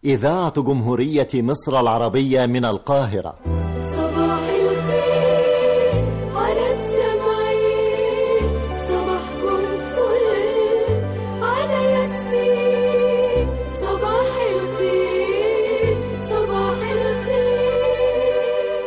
إذاعة جمهورية مصر العربية من القاهرة صباح الخير على السمعين صباحكم فل على ياسمين صباح الخير صباح الخير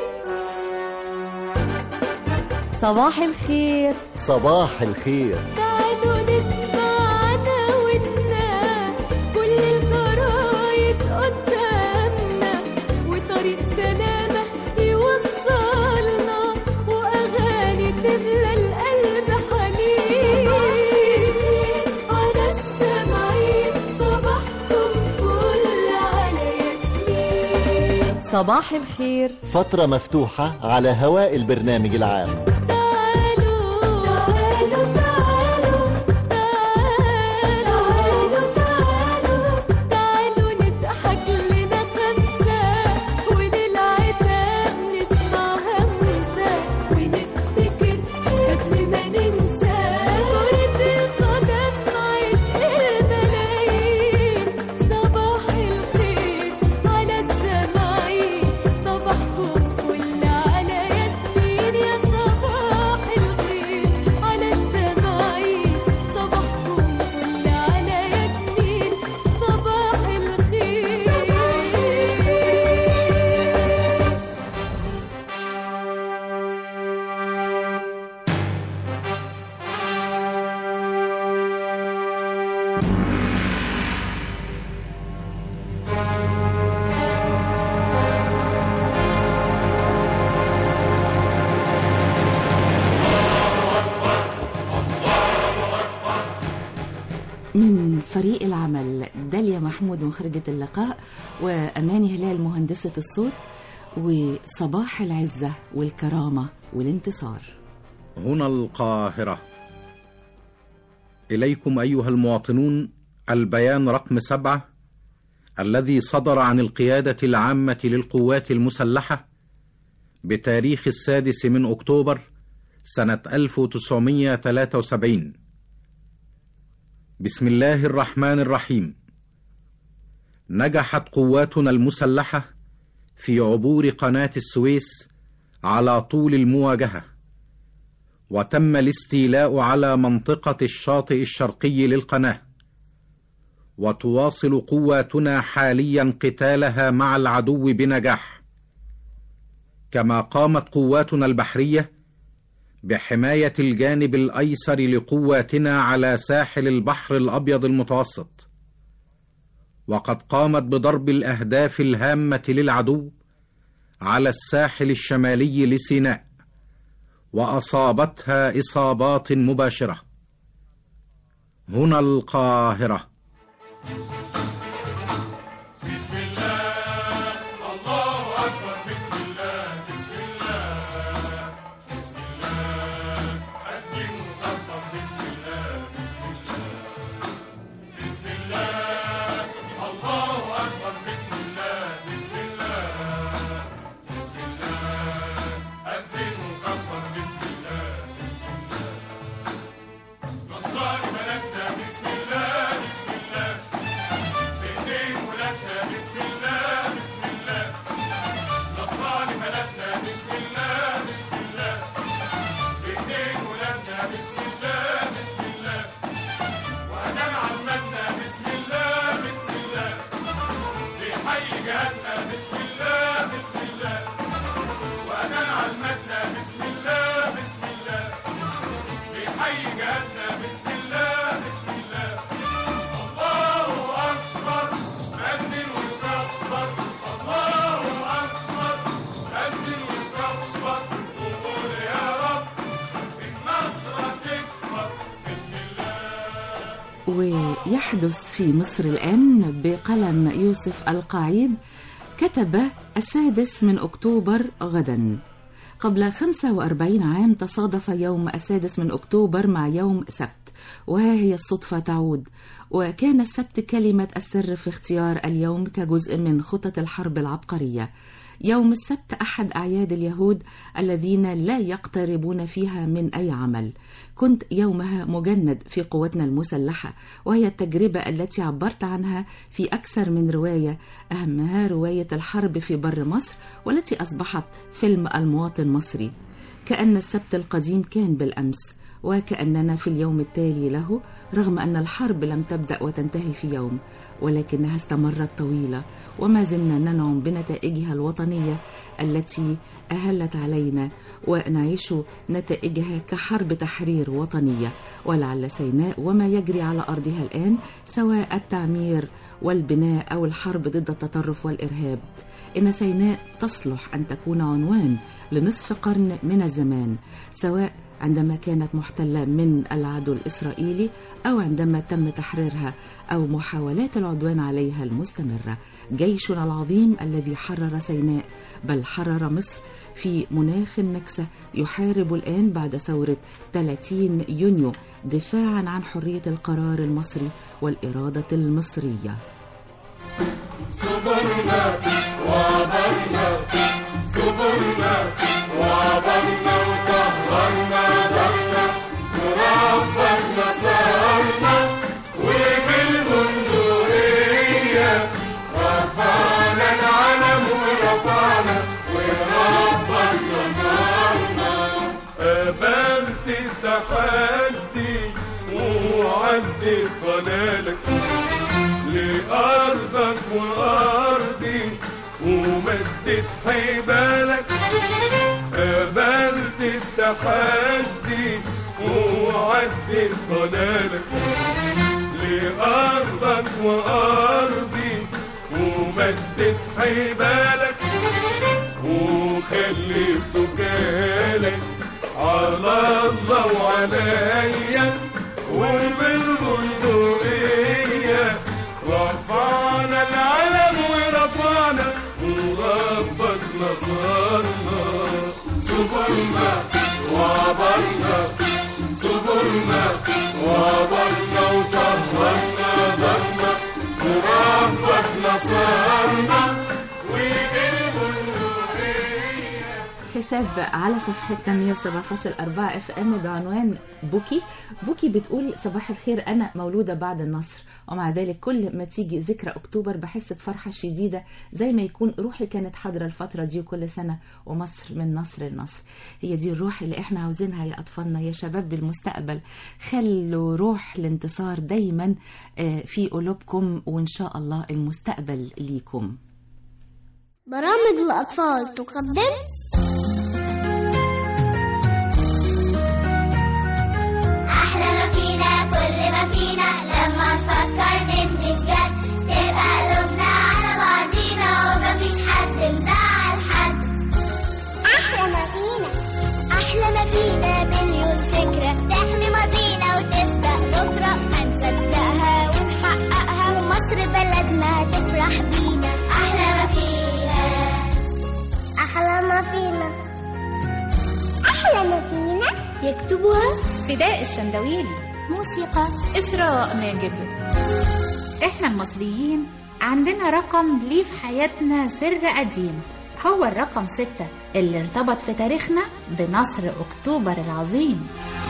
صباح الخير صباح الخير تعالوا نسمعنا ونا كل الجرايد قدامنا وطريق سلامة يوصلنا وأغاني تملى القلب حنين على السمعين صباحكم فل على ياسمين صباح الخير فترة مفتوحة على هواء البرنامج العام تعالوا تعالوا تعالوا تعالوا تعالوا تعالوا نضحك لنا خمسة وللعتاب نسمع همسة ونفتكر قبل ما ننسى كرة القدم عشق الملايين صباح الخير على السماعين صباحكم فل على ياسمين يا صباح الخير على السماعين صباحكم فل على ياسمين صباح الخير من فريق العمل داليا محمود مخرجة اللقاء وأماني هلال مهندسة الصوت وصباح العزة والكرامة والانتصار هنا القاهرة إليكم أيها المواطنون البيان رقم سبعة الذي صدر عن القيادة العامة للقوات المسلحة بتاريخ السادس من أكتوبر سنة 1973 بسم الله الرحمن الرحيم نجحت قواتنا المسلحة في عبور قناة السويس على طول المواجهة وتم الاستيلاء على منطقة الشاطئ الشرقي للقناة وتواصل قواتنا حاليا قتالها مع العدو بنجاح كما قامت قواتنا البحرية بحماية الجانب الأيسر لقواتنا على ساحل البحر الأبيض المتوسط وقد قامت بضرب الأهداف الهامة للعدو على الساحل الشمالي لسيناء وأصابتها إصابات مباشرة هنا القاهرة بسم الله الله أكبر بسم الله بسم الله بسم الله أسلم وكبر بسم الله بسم الله بسم الله الله أكبر بسم الله بسم الله بسم الله أسلم وكبر بسم الله بسم الله نصراني ملكنا بسم الله بسم الله بإيدين ولادنا بسم الله بسم الله نصراني بلدنا بسم الله بسم الله بإيدين ولادنا بسم الله بسم الله وأدام عمتنا بسم الله بسم الله بحي جهاتنا بسم الله بسم الله وأدام عمتنا بسم الله بسم الله بحي جهاتنا بسم الله بسم الله الله أكبر أذن ويكبر الله أكبر أذن ويكبر وقول يا رب النصر تكبر بسم الله ويحدث في مصر الآن بقلم يوسف القعيد كتب السادس من أكتوبر غدا قبل 45 عام تصادف يوم السادس من أكتوبر مع يوم سبت وها هي الصدفة تعود وكان السبت كلمة السر في اختيار اليوم كجزء من خطط الحرب العبقرية يوم السبت أحد أعياد اليهود الذين لا يقتربون فيها من أي عمل كنت يومها مجند في قوتنا المسلحة وهي التجربة التي عبرت عنها في أكثر من رواية أهمها رواية الحرب في بر مصر والتي أصبحت فيلم المواطن المصري كأن السبت القديم كان بالأمس وكأننا في اليوم التالي له رغم أن الحرب لم تبدأ وتنتهي في يوم ولكنها استمرت طويلة وما زلنا ننعم بنتائجها الوطنية التي أهلت علينا ونعيش نتائجها كحرب تحرير وطنية ولعل سيناء وما يجري على أرضها الآن سواء التعمير والبناء أو الحرب ضد التطرف والإرهاب إن سيناء تصلح أن تكون عنوان لنصف قرن من الزمان سواء عندما كانت محتلة من العدو الإسرائيلي أو عندما تم تحريرها أو محاولات العدوان عليها المستمرة جيشنا العظيم الذي حرر سيناء بل حرر مصر في مناخ النكسة يحارب الآن بعد ثورة 30 يونيو دفاعا عن حرية القرار المصري والإرادة المصرية صبرنا وعبرنا صبرنا وعبرنا وطهرنا درنا وربنا صارنا وبالبندقية رفعنا العلم ورفعنا وربنا صارنا قابلت التحدي وعدت ضلالك لأرضك وأرضي ومدت حبالك قابلت التحدي وعدت ضلالك لأرضك وأرضي ومدت حبالك وخليت تكالك على الله وعليا وبالبندقية رفعنا العلم ورفعنا وربك نصرنا صبرنا وعبرنا صبرنا وعبرنا وطهرنا ضرنا وربك نصرنا وبالبندقية حساب على صفحتنا 107.4 اف ام بعنوان بوكي بوكي بتقول صباح الخير انا مولوده بعد النصر ومع ذلك كل ما تيجي ذكرى اكتوبر بحس بفرحه شديده زي ما يكون روحي كانت حاضره الفتره دي كل سنه ومصر من نصر لنصر هي دي الروح اللي احنا عاوزينها يا اطفالنا يا شباب المستقبل خلوا روح الانتصار دايما آه، في قلوبكم وان شاء الله المستقبل ليكم برامج الأطفال تقدم أحلى ما فينا كل ما فينا لما نفكر نبني بجد تبقى قلوبنا على بعضينا ومفيش حد مزعل حد أحلى ما فينا أحلى ما فينا مليون فكرة تحمي ماضينا وتسبق بكرة هنصدقها ونحققها ومصر بلدنا تفرح بينا أحلى ما فينا أحلى ما فينا أحلى ما فينا يكتبها فداء الشندويلي موسيقى إسراء ماجد إحنا المصريين عندنا رقم ليه في حياتنا سر قديم هو الرقم ستة اللي ارتبط في تاريخنا بنصر أكتوبر العظيم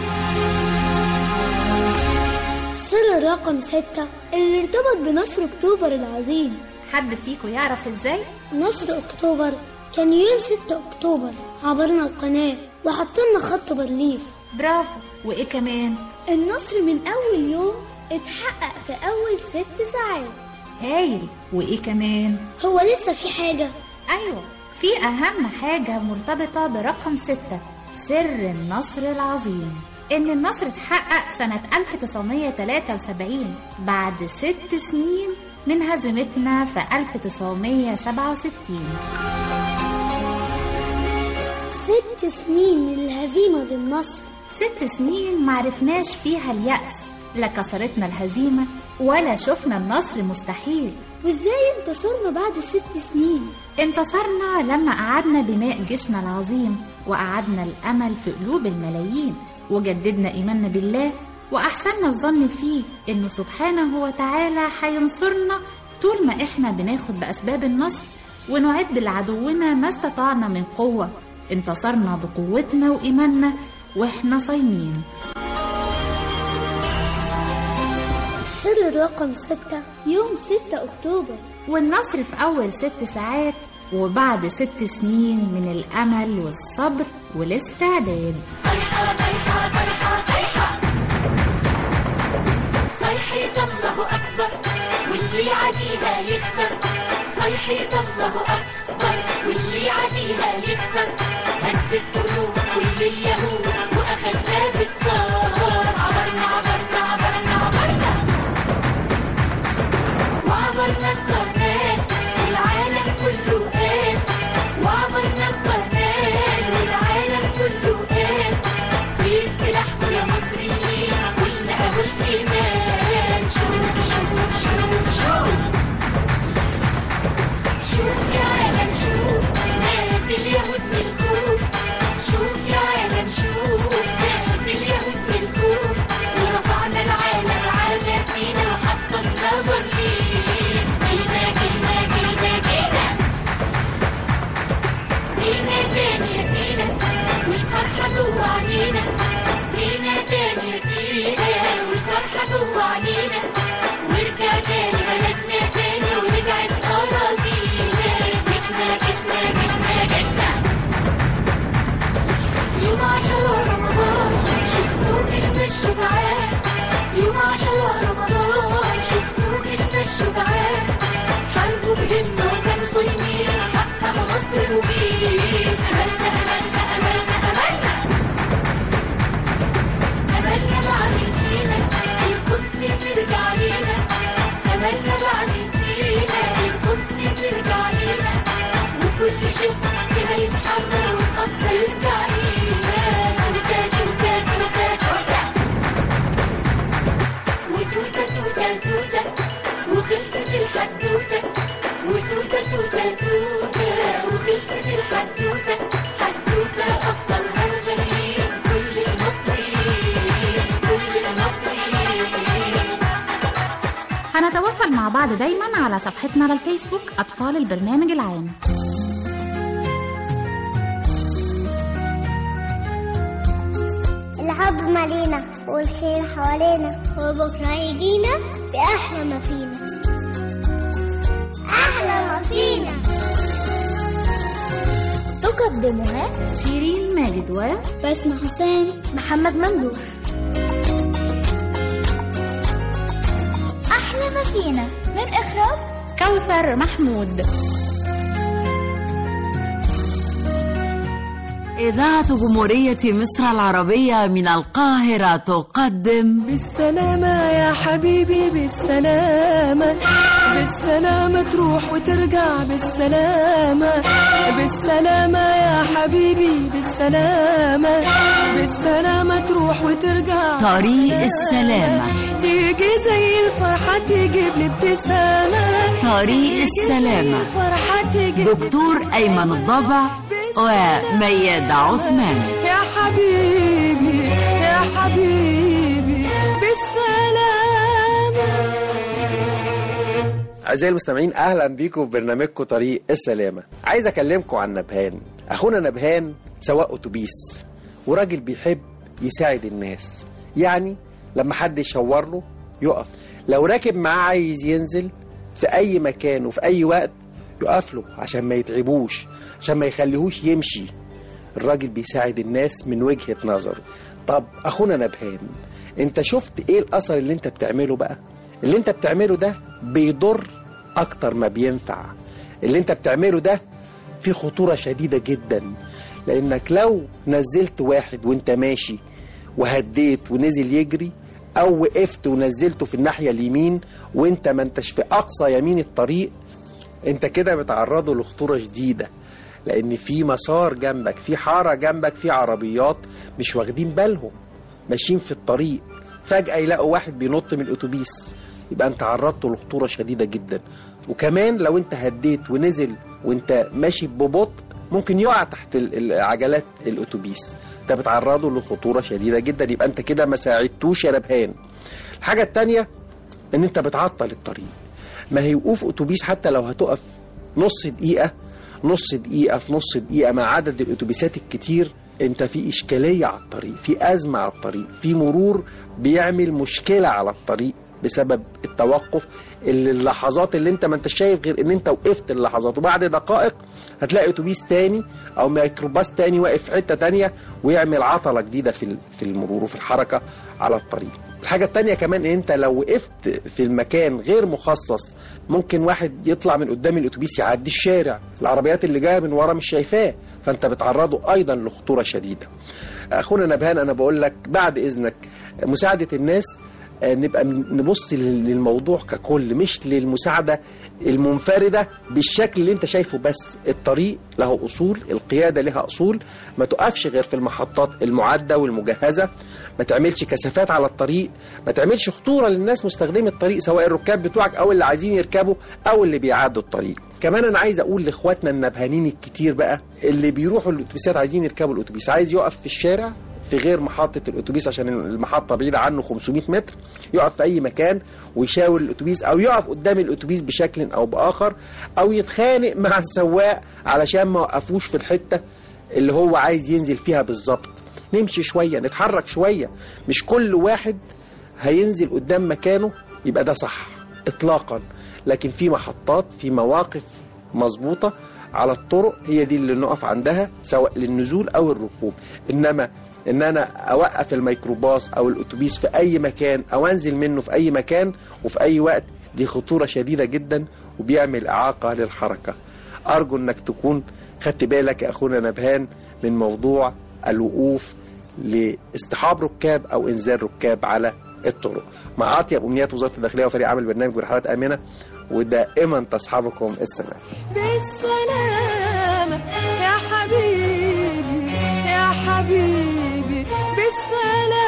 سر الرقم ستة اللي ارتبط بنصر أكتوبر العظيم حد فيكم يعرف إزاي؟ نصر أكتوبر كان يوم 6 أكتوبر عبرنا القناة وحطلنا خط برليف برافو وإيه كمان؟ النصر من أول يوم اتحقق في أول ست ساعات هايل وإيه كمان؟ هو لسه في حاجة أيوة في أهم حاجة مرتبطة برقم ستة سر النصر العظيم إن النصر اتحقق سنة 1973 بعد ست سنين من هزيمتنا في 1967 ست سنين من الهزيمة بالنصر ست سنين معرفناش فيها اليأس لا كسرتنا الهزيمة ولا شفنا النصر مستحيل وازاي انتصرنا بعد ست سنين انتصرنا لما قعدنا بناء جيشنا العظيم وقعدنا الأمل في قلوب الملايين وجددنا إيماننا بالله وأحسننا الظن فيه إنه سبحانه وتعالى هينصرنا طول ما إحنا بناخد بأسباب النصر ونعد لعدونا ما استطعنا من قوة انتصرنا بقوتنا وإيماننا وإحنا صايمين سر الرقم ستة يوم ستة أكتوبر والنصر في أول ست ساعات وبعد ست سنين من الأمل والصبر والاستعداد صيحة صيحة صيحة صيحة صيحة الله أكبر واللي يعديها يخسر صيحة الله أكبر واللي يعديها يخسر هزت قلوب كل اليهود وأخذنا بالثار عبرنا عبرنا عبرنا عبرنا وعبرنا القناة والعالم كله قال وعبرنا القناة والعالم كله قال فين سلاحكم يا مصريين قلنا أهو الإيمان شوف شوف شوف شوف شوف يا عالم شوف مات اليهود بالكوف شوف يا عالم شوف مات اليهود بالكوف ورفعنا العالم على فينا وحطمنا برلين جينا جينا جينا جينا جينا تاني يا فينا والفرحة جوا عينينا جينا تاني يا فينا والفرحة جوا عينينا ورجعنا لبلدنا تاني ورجعت أراضينا جشنا جشنا جشنا جشنا يوم عشرة رمضان شفتوا جشنا الشجعان يوم عشرة رمضان شفتوا جشنا الشجعان حاربوا بهمة وكانوا صايمين حققوا نصر مبين أملنا أملنا أملنا أملنا أملنا بعد سنينا القدس ترجع لينا أملنا بعد سنينا القدس ترجع لينا وكل شيء فيها يتحرر والقدس يرجع لينا توتة توتة توتة توتة وتوتة توتة توتة وخلصت الحدوتة وتوتة توتة توتة وخلصت الحدوتة حدوتة أبطالها الغاليين كل المصريين كل المصريين هنتواصل مع بعض دايما على صفحتنا على الفيسبوك أطفال البرنامج العام الحب مالينا والخير حوالينا وبكرة يجينا بأحلى ما فينا أحلى ما فينا تقدمها شيرين ماجد و بسمة حسين محمد ممدوح أحلى ما فينا من إخراج كوثر محمود إذاعة جمهورية مصر العربية من القاهرة تقدم بالسلامة يا حبيبي بالسلامة بالسلامة تروح وترجع بالسلامة بالسلامة يا حبيبي بالسلامة بالسلامة تروح وترجع طريق السلامة تيجي زي الفرحة تجيب لي ابتسامة طريق السلامة الفرحة تجيب دكتور أيمن الضبع وميادة عثمان يا حبيبي يا حبيبي بالسلامة أعزائي المستمعين أهلا بيكم في برنامجكم طريق السلامة عايز أكلمكم عن نبهان أخونا نبهان سواق أتوبيس وراجل بيحب يساعد الناس يعني لما حد يشاور له يقف لو راكب معاه عايز ينزل في أي مكان وفي أي وقت يقف له عشان ما يتعبوش عشان ما يخليهوش يمشي الراجل بيساعد الناس من وجهة نظره طب أخونا نبهان أنت شفت إيه الأثر اللي أنت بتعمله بقى اللي أنت بتعمله ده بيضر أكتر ما بينفع اللي أنت بتعمله ده فيه خطورة شديدة جدا لأنك لو نزلت واحد وأنت ماشي وهديت ونزل يجري أو وقفت ونزلته في الناحية اليمين وأنت ما انتش في أقصى يمين الطريق أنت كده بتعرضه لخطورة شديدة لأن في مسار جنبك في حارة جنبك في عربيات مش واخدين بالهم ماشيين في الطريق فجأة يلاقوا واحد بينط من الأتوبيس يبقى أنت عرضته لخطورة شديدة جدا وكمان لو أنت هديت ونزل وأنت ماشي ببطء ممكن يقع تحت ال- ال- عجلات الأتوبيس أنت بتعرضه لخطورة شديدة جدا يبقى أنت كده ما ساعدتوش يا نبهان الحاجة التانية ان انت بتعطل الطريق ما هي وقوف اتوبيس حتى لو هتقف نص دقيقه نص دقيقه في نص دقيقه مع عدد الاتوبيسات الكتير انت في اشكاليه على الطريق في ازمه على الطريق في مرور بيعمل مشكله على الطريق بسبب التوقف اللي اللحظات اللي انت ما انت شايف غير ان انت وقفت اللحظات وبعد دقائق هتلاقي اتوبيس تاني او ميكروباص تاني واقف في حته تانيه ويعمل عطله جديده في ال- في المرور وفي الحركه على الطريق. الحاجه التانيه كمان ان انت لو وقفت في المكان غير مخصص ممكن واحد يطلع من قدام الاتوبيس يعدي الشارع العربيات اللي جايه من ورا مش شايفاه فانت بتعرضه ايضا لخطوره شديده. اخونا نبهان انا بقول لك بعد اذنك مساعده الناس آه، نبقى نبص لل- للموضوع ككل مش للمساعدة المنفردة بالشكل اللي انت شايفه بس الطريق له أصول القيادة لها أصول ما تقفش غير في المحطات المعدة والمجهزة ما تعملش كثافات على الطريق ما تعملش خطورة للناس مستخدمي الطريق سواء الركاب بتوعك أو اللي عايزين يركبوا أو اللي بيعدوا الطريق كمان انا عايز اقول لاخواتنا النبهانين الكتير بقى اللي بيروحوا الاتوبيسات عايزين يركبوا الاتوبيس عايز يقف في الشارع في غير محطة الأتوبيس عشان المحطة بعيدة عنه 500 متر يقف في أي مكان ويشاور الأتوبيس أو يقف قدام الأتوبيس بشكل أو بآخر أو يتخانق مع السواق علشان ما وقفوش في الحتة اللي هو عايز ينزل فيها بالظبط نمشي شوية نتحرك شوية مش كل واحد هينزل قدام مكانه يبقى ده صح إطلاقا لكن في محطات في مواقف مظبوطة على الطرق هي دي اللي نقف عندها سواء للنزول أو الركوب إنما ان انا اوقف الميكروباص او الاتوبيس في اي مكان او انزل منه في اي مكان وفي اي وقت دي خطورة شديدة جدا وبيعمل اعاقة للحركة ارجو انك تكون خدت بالك يا اخونا نبهان من موضوع الوقوف لاصطحاب ركاب او انزال ركاب على الطرق مع اطيب امنيات وزاره الداخليه وفريق عمل برنامج برحلات امنه ودائما تصحبكم السلام بالسلامة يا حبيبي يا حبيبي بالسلامة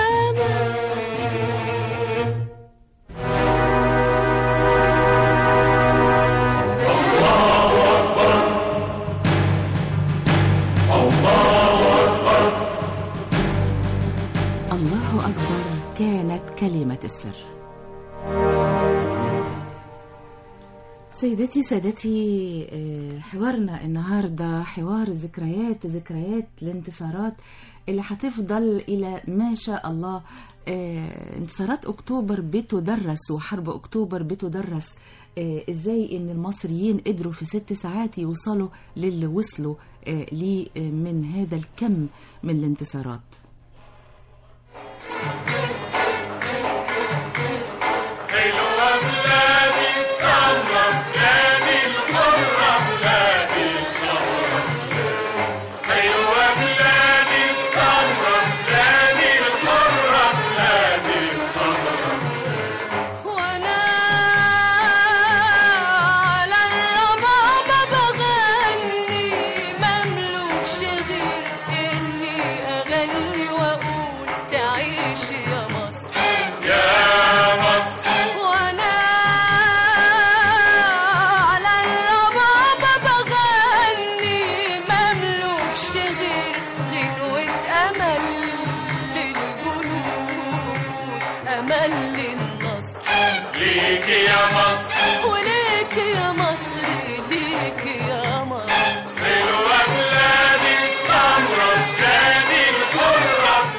الله أكبر كانت كلمة السر سيدتي سادتي آه، حوارنا النهارده حوار ذكريات ذكريات الانتصارات اللي هتفضل الى ما شاء الله آه، انتصارات اكتوبر بتدرس وحرب اكتوبر بتدرس آه، ازاي ان المصريين قدروا في ست ساعات يوصلوا للي وصلوا آه، ليه آه، من هذا الكم من الانتصارات حلوة بلادي السمرة بلادي الحرة بلادي السمرة حلوة بلادي السمرة بلادي الحرة بلادي السمرة وانا على الربابة بغني مملوكش غير اني اغني واقول تعيش يا مصر يا مصر وانا على الربابة بغني مملوكش غير غنوة امل للجنود امل للنصر ليك يا مصر وليك يا مصر ليك يا مصر حلوة بلادي السمرة بلادي الحرة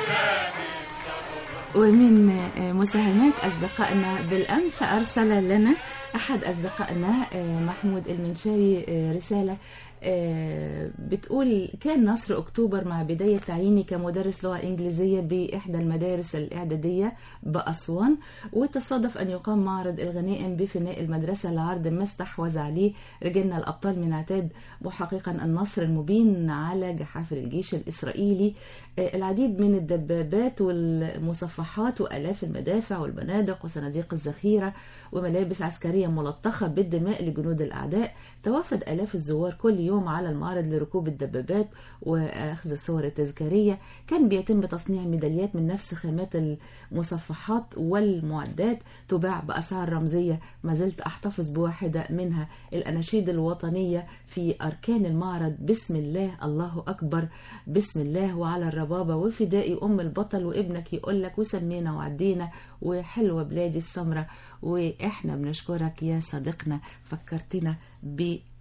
ومن آه، مساهمات أصدقائنا بالأمس أرسل لنا أحد أصدقائنا آه، محمود المنشاوي آه، رسالة آه، بتقول كان نصر أكتوبر مع بداية تعييني كمدرس لغة إنجليزية بإحدى المدارس الإعدادية بأسوان وتصادف أن يقام معرض الغنائم بفناء المدرسة لعرض ما استحوذ عليه رجالنا الأبطال من عتاد محققا النصر المبين على جحافل الجيش الإسرائيلي آه، العديد من الدبابات والمصفحات وآلاف المدافع والبنادق وصناديق الذخيرة وملابس عسكرية ملطخة بالدماء لجنود الأعداء توافد آلاف الزوار كل يوم على المعرض لركوب الدبابات وأخذ الصور التذكارية كان بيتم تصنيع ميداليات من نفس خامات المصفحات والمعدات تباع بأسعار رمزية ما زلت أحتفظ بواحدة منها الأناشيد الوطنية في أركان المعرض بسم الله الله أكبر بسم الله وعلى الربابة وفدائي أم البطل وابنك يقول لك وسمينا وعدينا وحلوة بلادي السمرة وإحنا بنشكرك يا صديقنا فكرتنا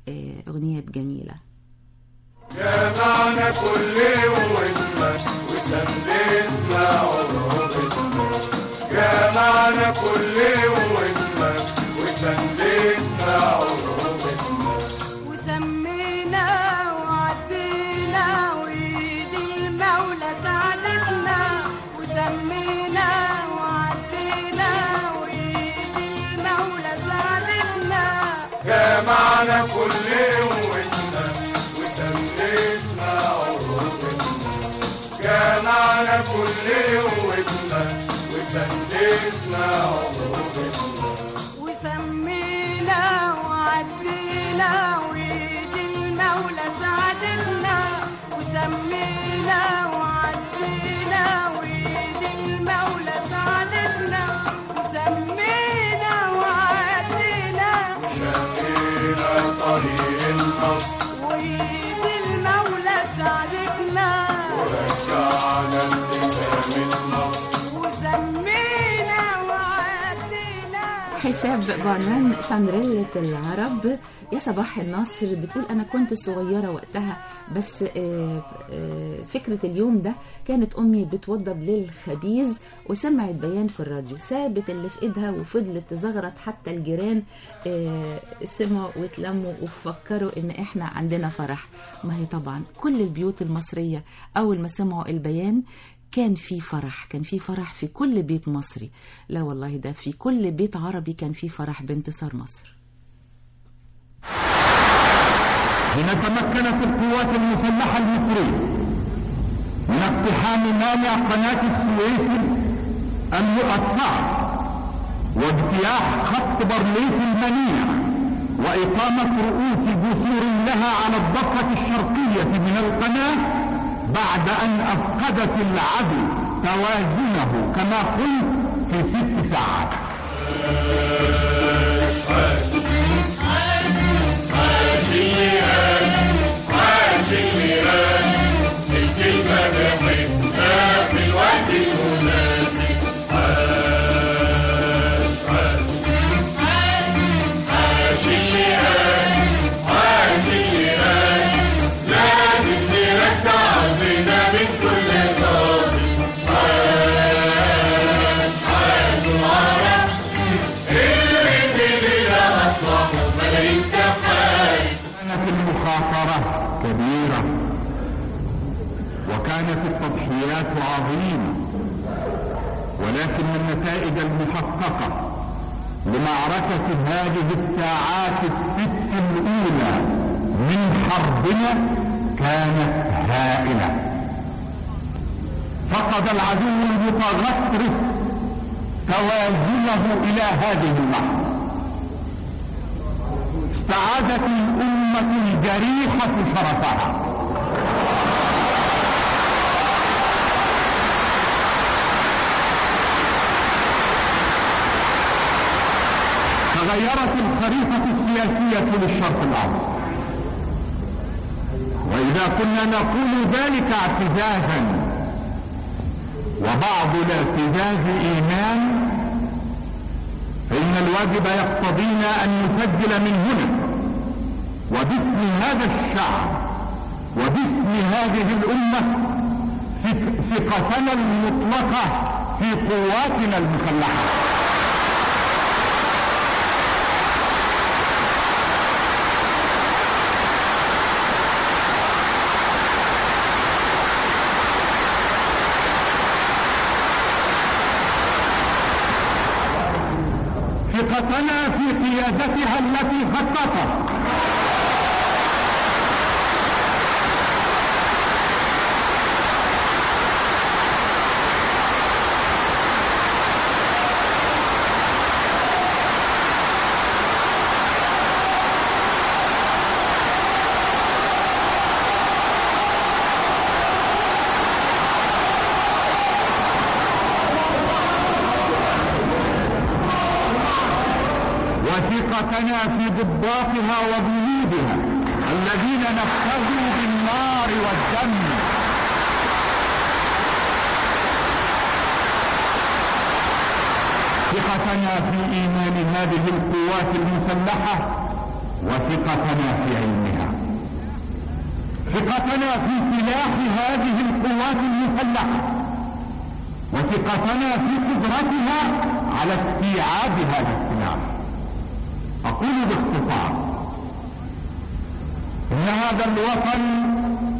آه، أغنيات جميلة جمعنا كل قوتنا وسندنا عروبتنا جمعنا كل قوتنا وسندنا عروبتنا وسمينا وعدينا وإيد المولى ساعدتنا وسمينا وعدينا وإيد المولى ساعدتنا جمعنا كل قوتنا وسندنا عروبتنا جمعنا كل قوتنا وسندنا عروبتنا وسمينا وعدينا وإيد المولى ساعدتنا وسمينا وعدينا وإيد المولى ساعدتنا وسمينا وعدينا شقينا طريق النصر وإيد المولى ساعدتنا ورجعنا ابتسام النصر وسمينا وعدينا حساب بعنوان سندريلا العرب يا صباح النصر بتقول أنا كنت صغيرة وقتها بس آه، آه، فكرة اليوم ده كانت أمي بتوضب للخبيز وسمعت بيان في الراديو سابت اللي في إيدها وفضلت تزغرط حتى الجيران آه، سمعوا واتلموا وفكروا إن إحنا عندنا فرح ما هي طبعا كل البيوت المصرية أول ما سمعوا البيان كان في فرح كان في فرح في كل بيت مصري لا والله ده في كل بيت عربي كان في فرح بانتصار مصر حين تمكنت القوات المسلحة المصرية من اقتحام مانع قناة السويس المؤصعة واجتياح خط بارليف المنيع وإقامة رؤوس جسور لها على الضفة الشرقية من القناة بعد أن أفقدت العدو توازنه كما قلت في ست ساعات عاش الميران عاش الميران الكلمة بحبها في الوقت المناسب عاش عاش عاش الميران عاش الميران لازم نرجع بنا من كل ناصب عاش عاش العرب اللي في ليلة أصبحوا ملايين كفاية كانت المخاطرة كبيرة وكانت التضحيات عظيمة ولكن النتائج المحققة لمعركة هذه الساعات الست الأولى من حربنا كانت هائلة فقد العدو المتغطرس توازنه إلى هذه اللحظة استعادت الأمة الجريحة شرفها تغيرت الخريطة السياسية للشرق الأوسط وإذا كنا نقول ذلك اعتزازا وبعض الاعتزاز إيمان فإن الواجب يقتضينا أن نسجل من هنا وباسم هذا الشعب وباسم هذه الأمة ثق- ثقتنا المطلقة في قواتنا المسلحة ثقتنا في قيادتها التي خططت وثقتنا في ضباطها وجنودها الذين نفذوا بالنار والدم ثقتنا في ايمان هذه القوات المسلحه وثقتنا في علمها ثقتنا في سلاح هذه القوات المسلحة وثقتنا في قدرتها على استيعاب هذا السلاح أقول باختصار إن هذا الوطن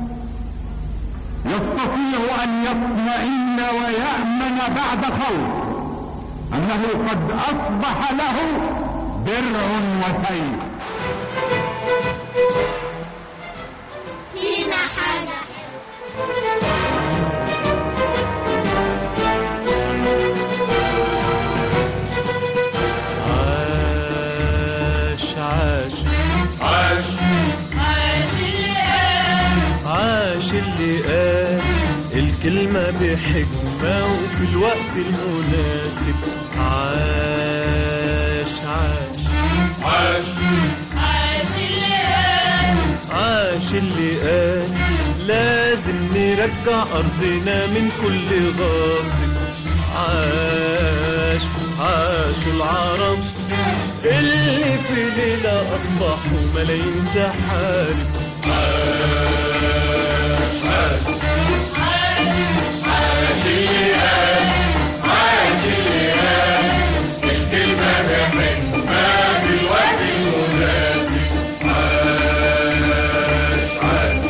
يستطيع أن يطمئن ويأمن بعد خوف أنه قد أصبح له درع وسيف فينا حاجة عاش عاش عاش عاش اللي قال عاش اللي قال الكلمة بحكمة وفي الوقت المناسب عاش عاش عاش عاش اللي قال عاش اللي قال لازم نرجع أرضنا من كل غاصب عاش عاش العرب اللي في ليلة أصبحوا ملايين تحارب عاش عاش عاش اللي قال عاش اللي قال الكلمة بحكمة في الوقت المناسب عاش عاش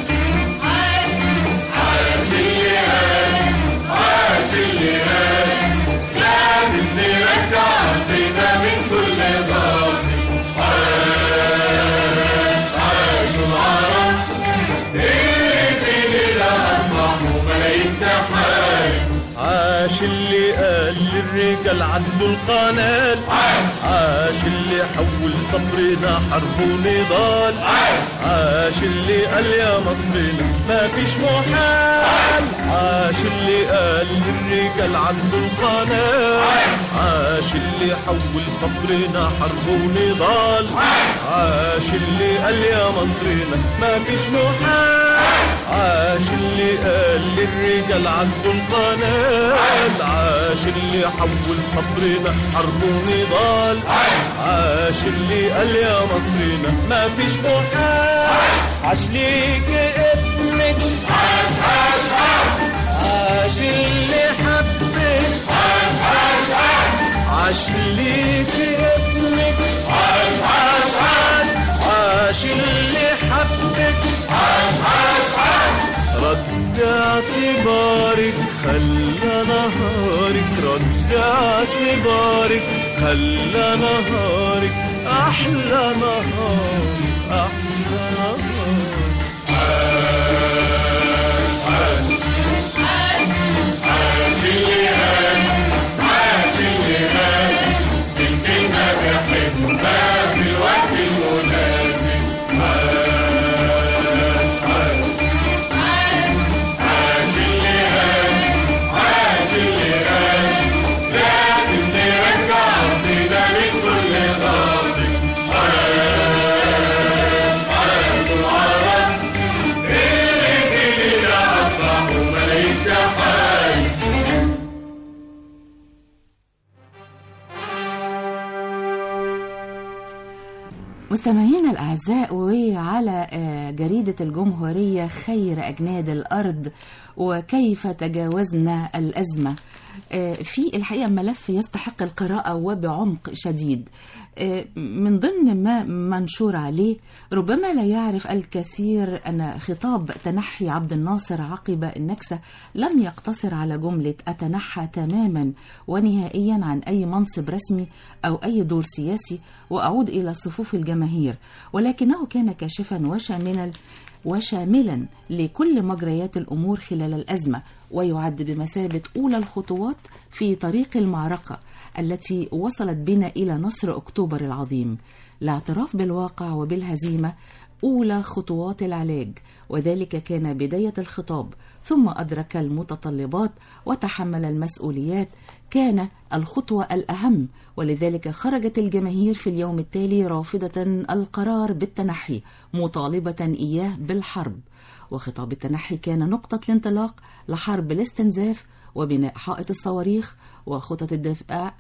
عاش اللي قال عاش اللي قال لازم نرجع أرضنا من كل غاصب عاش عاش العرب اللي في ليلة أصبحوا ملايين تحارب عاش اللي قال للرجال عدوا القنال عاش عاش اللي حول صبرنا حرب ونضال عاش عاش اللي قال يا مصرنا ما فيش محال عاش اللي قال للرجال عدوا القنال عاش اللي حول صبرنا حرب ونضال عاش اللي قال يا مصرنا ما فيش محال عاش اللي قال للرجال عدوا القنال عاش اللي حول صبرنا حرب ونضال عاش اللي قال يا مصرنا ما فيش محال عاش ليك ابنك عاش عاش عاش عاش اللي حبك عاش عاش عاش عاش ليك ابنك عاش عاش عاش عاش اللي حبك عاش عاش عاش رد اعتبارك خلى نهارك رد اعتبارك خلى نهارك احلى نهار احلى نهار عاش عاش عاش اللي قال عاش اللي قال الكلمة بحكمة في الوقت المناسب عاش عاش عاش اللي قال عاش اللي قال لازم نرجع أرضنا من كل غاصب عاش عاش العرب اللي في ليلة أصبحوا ملايين تحارب مستمعينا الأعزاء وعلى آه، جريدة الجمهورية خير أجناد الأرض وكيف تجاوزنا الأزمة آه، في الحقيقة ملف يستحق القراءة وبعمق شديد آه، من ضمن ما منشور عليه ربما لا يعرف الكثير أن خطاب تنحي عبد الناصر عقب النكسة لم يقتصر على جملة أتنحى تماما ونهائيا عن أي منصب رسمي أو أي دور سياسي وأعود إلى صفوف الجماهير ولكنه كان كاشفا وشاملا وشاملا لكل مجريات الامور خلال الازمه ويعد بمثابه اولى الخطوات في طريق المعركه التي وصلت بنا الى نصر اكتوبر العظيم الاعتراف بالواقع وبالهزيمه اولى خطوات العلاج وذلك كان بدايه الخطاب ثم ادرك المتطلبات وتحمل المسؤوليات كان الخطوه الاهم ولذلك خرجت الجماهير في اليوم التالي رافضه القرار بالتنحي مطالبه اياه بالحرب وخطاب التنحي كان نقطه الانطلاق لحرب الاستنزاف وبناء حائط الصواريخ وخطط الدفاع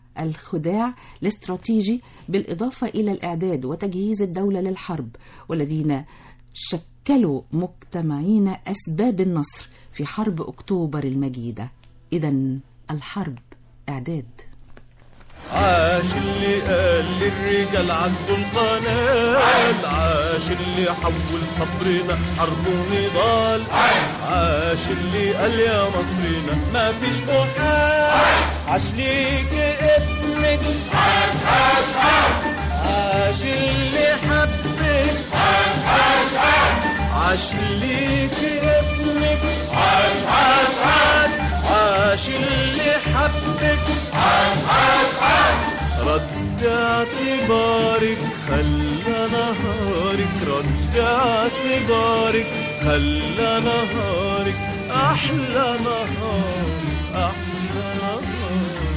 الخداع الاستراتيجي بالإضافة إلى الإعداد وتجهيز الدولة للحرب والذين شكلوا مجتمعين أسباب النصر في حرب أكتوبر المجيدة إذا الحرب إعداد عاش اللي قال للرجال عدوا القناة عاش اللي حول صبرنا حرب ونضال عاش اللي قال يا مصرنا ما فيش محال عاش ليك ابنك عاش عاش عاش عاش اللي حبك عاش عاش عاش عاش ليك ابنك عاش عاش عاش عاش اللي حبك عاش عاش عاش رد اعتبارك خلى نهارك رد اعتبارك خلى نهارك احلى نهار احلى نهار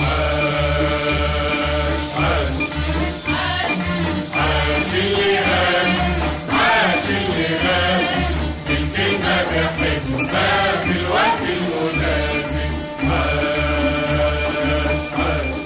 عاش عاش عاش اللي قال عاش اللي قال بالكلمة بحبها في الوقت المناسب عاش عاش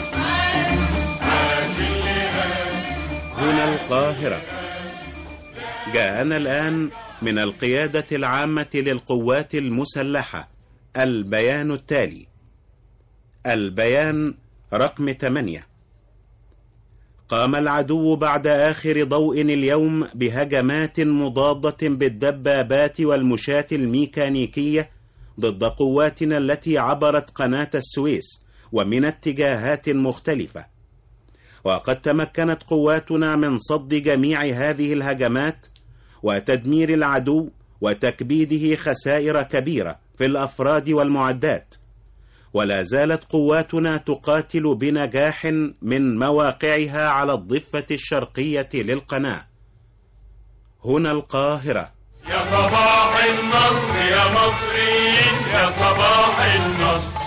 عاش اللي قال هنا القاهرة جاءنا الآن من القيادة العامة للقوات المسلحة البيان التالي البيان رقم 8 قام العدو بعد آخر ضوء اليوم بهجمات مضادة بالدبابات والمشاة الميكانيكية ضد قواتنا التي عبرت قناة السويس ومن اتجاهات مختلفة وقد تمكنت قواتنا من صد جميع هذه الهجمات وتدمير العدو وتكبيده خسائر كبيرة في الأفراد والمعدات ولا زالت قواتنا تقاتل بنجاح من مواقعها على الضفة الشرقية للقناة هنا القاهرة يا صباح النصر يا مصريين يا صباح النصر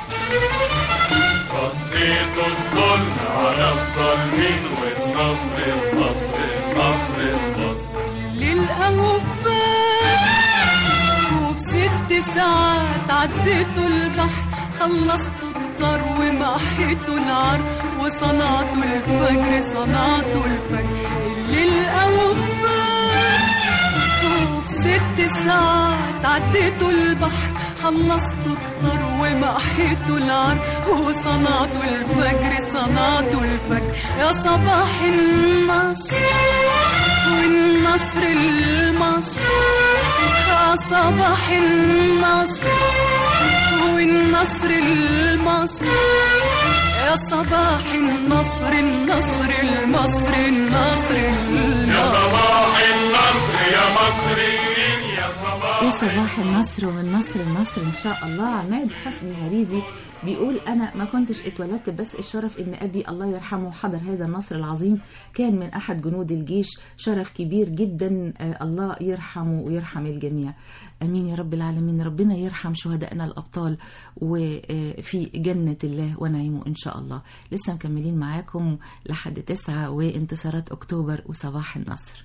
رديتوا الظلم على الظالمين والنصر النصر النصر النصر للأوفاء وفي ست ساعات عديتوا البحر خلصتوا الدار ومحيتوا العار وصنعتوا الفجر صنعتوا الفجر للأوفاء وفي ست ساعات عديتوا البحر خلصتوا الدار ومحيتوا العار وصنعتوا الفجر صنعتوا الفجر يا صباح النصر والنصر المصر يا صباح النصر والنصر المصر يا صباح النصر النصر المصر النصر يا النصر صباح النصر يا مصريين يا صباح يا صباح النصر ومن نصر النصر ان شاء الله عماد حسني الهريدي بيقول انا ما كنتش اتولدت بس الشرف ان ابي الله يرحمه حضر هذا النصر العظيم كان من احد جنود الجيش شرف كبير جدا آه، الله يرحمه ويرحم الجميع امين يا رب العالمين ربنا يرحم شهدائنا الابطال وفي جنه الله ونعيمه ان شاء الله لسه مكملين معاكم لحد تسعة وانتصارات اكتوبر وصباح النصر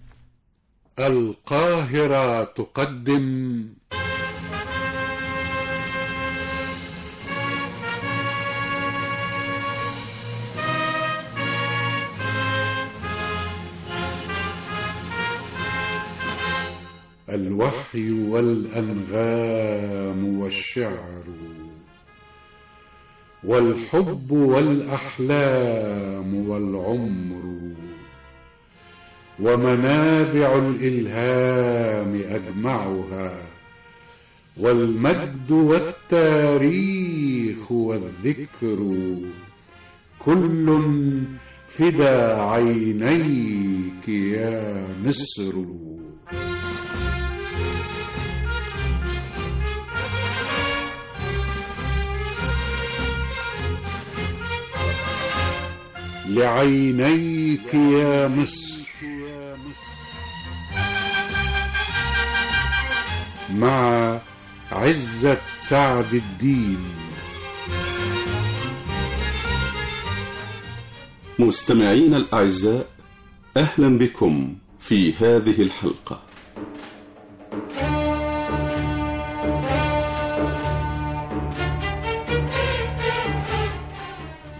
القاهرة تقدم الوحي والأنغام والشعر والحب والأحلام والعمر ومنابع الإلهام أجمعها والمجد والتاريخ والذكر كل فدا عينيك يا مصر لعينيك يا مصر مع عزة سعد الدين مستمعين الأعزاء أهلا بكم في هذه الحلقة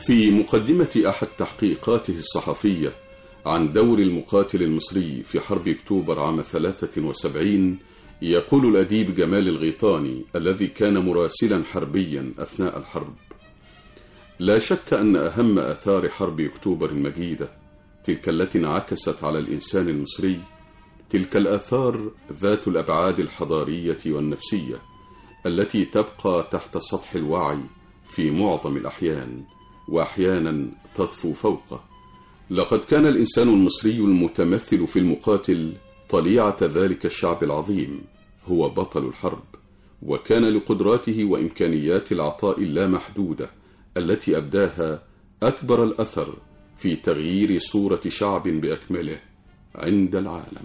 في مقدمة أحد تحقيقاته الصحفية عن دور المقاتل المصري في حرب أكتوبر عام 73 يقول الأديب جمال الغيطاني الذي كان مراسلا حربيا أثناء الحرب لا شك أن أهم آثار حرب أكتوبر المجيدة تلك التي انعكست على الإنسان المصري تلك الآثار ذات الأبعاد الحضارية والنفسية التي تبقى تحت سطح الوعي في معظم الأحيان وأحيانا تطفو فوقه لقد كان الإنسان المصري المتمثل في المقاتل طليعة ذلك الشعب العظيم هو بطل الحرب وكان لقدراته وإمكانيات العطاء اللامحدودة التي أبداها أكبر الأثر في تغيير صورة شعب بأكمله عند العالم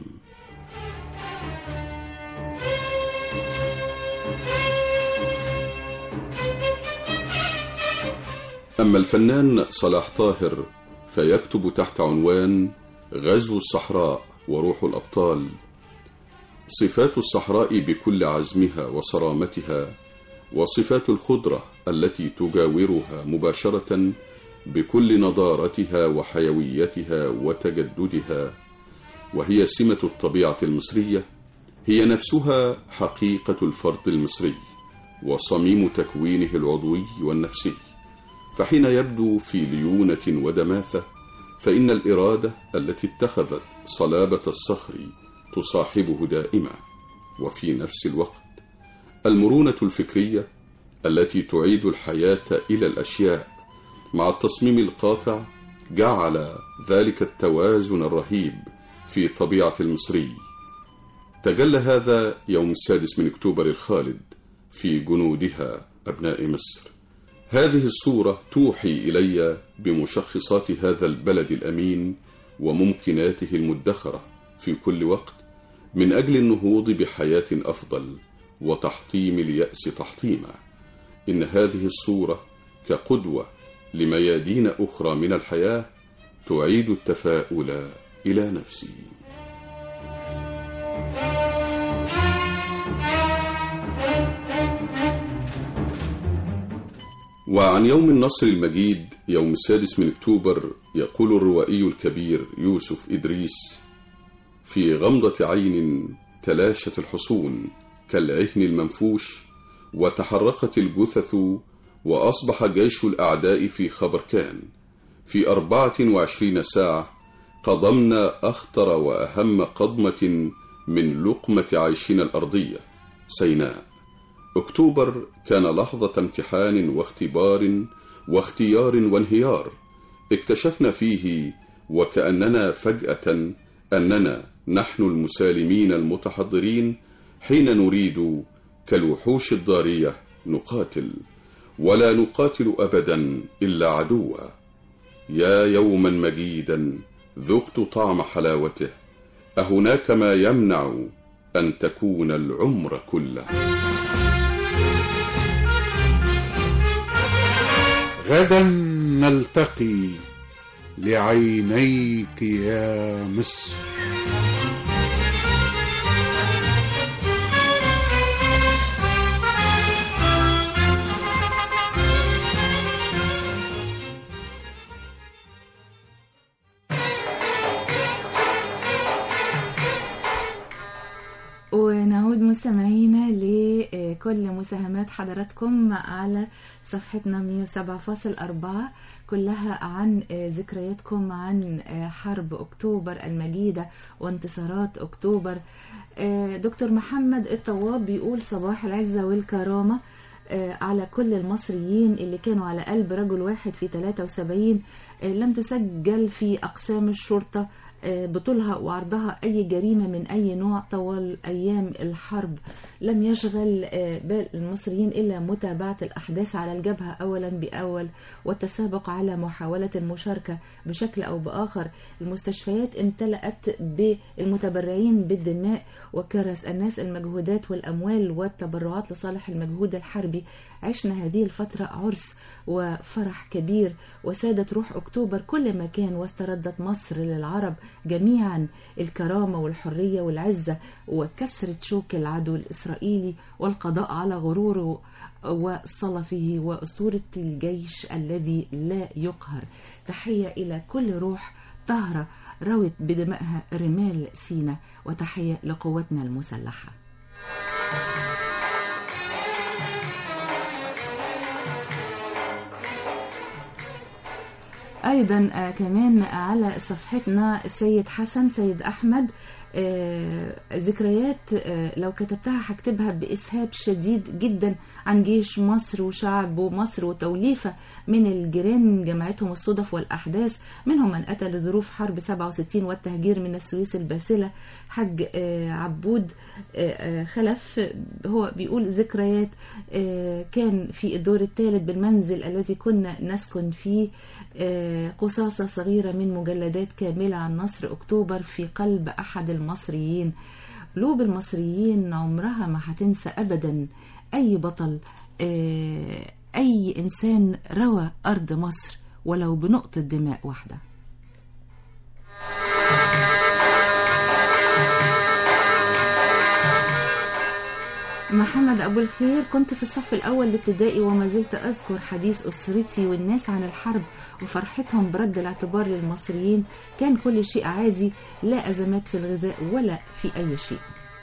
أما الفنان صلاح طاهر فيكتب تحت عنوان غزو الصحراء وروح الأبطال صفات الصحراء بكل عزمها وصرامتها وصفات الخضرة التي تجاورها مباشرة بكل نضارتها وحيويتها وتجددها وهي سمة الطبيعة المصرية هي نفسها حقيقة الفرد المصري وصميم تكوينه العضوي والنفسي فحين يبدو في ليونة ودماثة فإن الإرادة التي اتخذت صلابة الصخر تصاحبه دائما وفي نفس الوقت المرونة الفكرية التي تعيد الحياة إلى الأشياء مع التصميم القاطع جعل ذلك التوازن الرهيب في طبيعة المصري تجلى هذا يوم السادس من أكتوبر الخالد في جنودها أبناء مصر هذه الصورة توحي إلي بمشخصات هذا البلد الأمين وممكناته المدخرة في كل وقت من أجل النهوض بحياة أفضل وتحطيم اليأس تحطيما إن هذه الصورة كقدوة لميادين أخرى من الحياة تعيد التفاؤل إلى نفسي وعن يوم النصر المجيد يوم السادس من أكتوبر يقول الروائي الكبير يوسف إدريس في غمضة عين تلاشت الحصون كالعهن المنفوش وتحركت الجثث وأصبح جيش الأعداء في خبركان في أربعة وعشرين ساعة قضمنا أخطر وأهم قضمة من لقمة عيشنا الأرضية سيناء أكتوبر كان لحظة امتحان واختبار واختيار وانهيار اكتشفنا فيه وكأننا فجأة أننا نحن المسالمين المتحضرين حين نريد كالوحوش الضارية نقاتل ولا نقاتل أبدا إلا عدوا يا يوما مجيدا ذقت طعم حلاوته أهناك ما يمنع أن تكون العمر كله غدا نلتقي لعينيك يا مصر ونعود مستمعينا لكل مساهمات حضراتكم على صفحتنا 107.4 كلها عن ذكرياتكم عن حرب أكتوبر المجيدة وانتصارات أكتوبر دكتور محمد الطواب بيقول صباح العزة والكرامة على كل المصريين اللي كانوا على قلب رجل واحد في 73 لم تسجل في أقسام الشرطة بطولها وعرضها أي جريمة من أي نوع طوال أيام الحرب لم يشغل بال المصريين إلا متابعة الأحداث على الجبهة أولا بأول والتسابق على محاولة المشاركة بشكل أو بآخر المستشفيات امتلأت بالمتبرعين بالدماء وكرس الناس المجهودات والأموال والتبرعات لصالح المجهود الحربي عشنا هذه الفترة عرس وفرح كبير وسادت روح أكتوبر كل مكان واستردت مصر للعرب جميعا الكرامة والحرية والعزة وكسرة شوك العدو الإسرائيلي والقضاء على غروره وصلفه وأسطورة الجيش الذي لا يقهر تحية إلى كل روح طاهرة روت بدمائها رمال سينا وتحية لقواتنا المسلحة ايضا آه، كمان على صفحتنا السيد حسن سيد احمد آه، ذكريات آه، لو كتبتها هكتبها باسهاب شديد جدا عن جيش مصر وشعب مصر وتوليفه من الجيران جمعتهم الصدف والاحداث منهم من اتى لظروف حرب 67 والتهجير من السويس الباسله حج آه، عبود آه، آه، خلف هو بيقول ذكريات آه، كان في الدور الثالث بالمنزل الذي كنا نسكن فيه آه، قصاصة صغيرة من مجلدات كاملة عن نصر أكتوبر في قلب أحد المصريين قلوب المصريين عمرها ما هتنسى أبدا أي بطل آه، أي إنسان روى أرض مصر ولو بنقطة دماء واحدة محمد أبو الخير كنت في الصف الأول الابتدائي وما زلت أذكر حديث أسرتي والناس عن الحرب وفرحتهم برد الاعتبار للمصريين كان كل شيء عادي لا أزمات في الغذاء ولا في أي شيء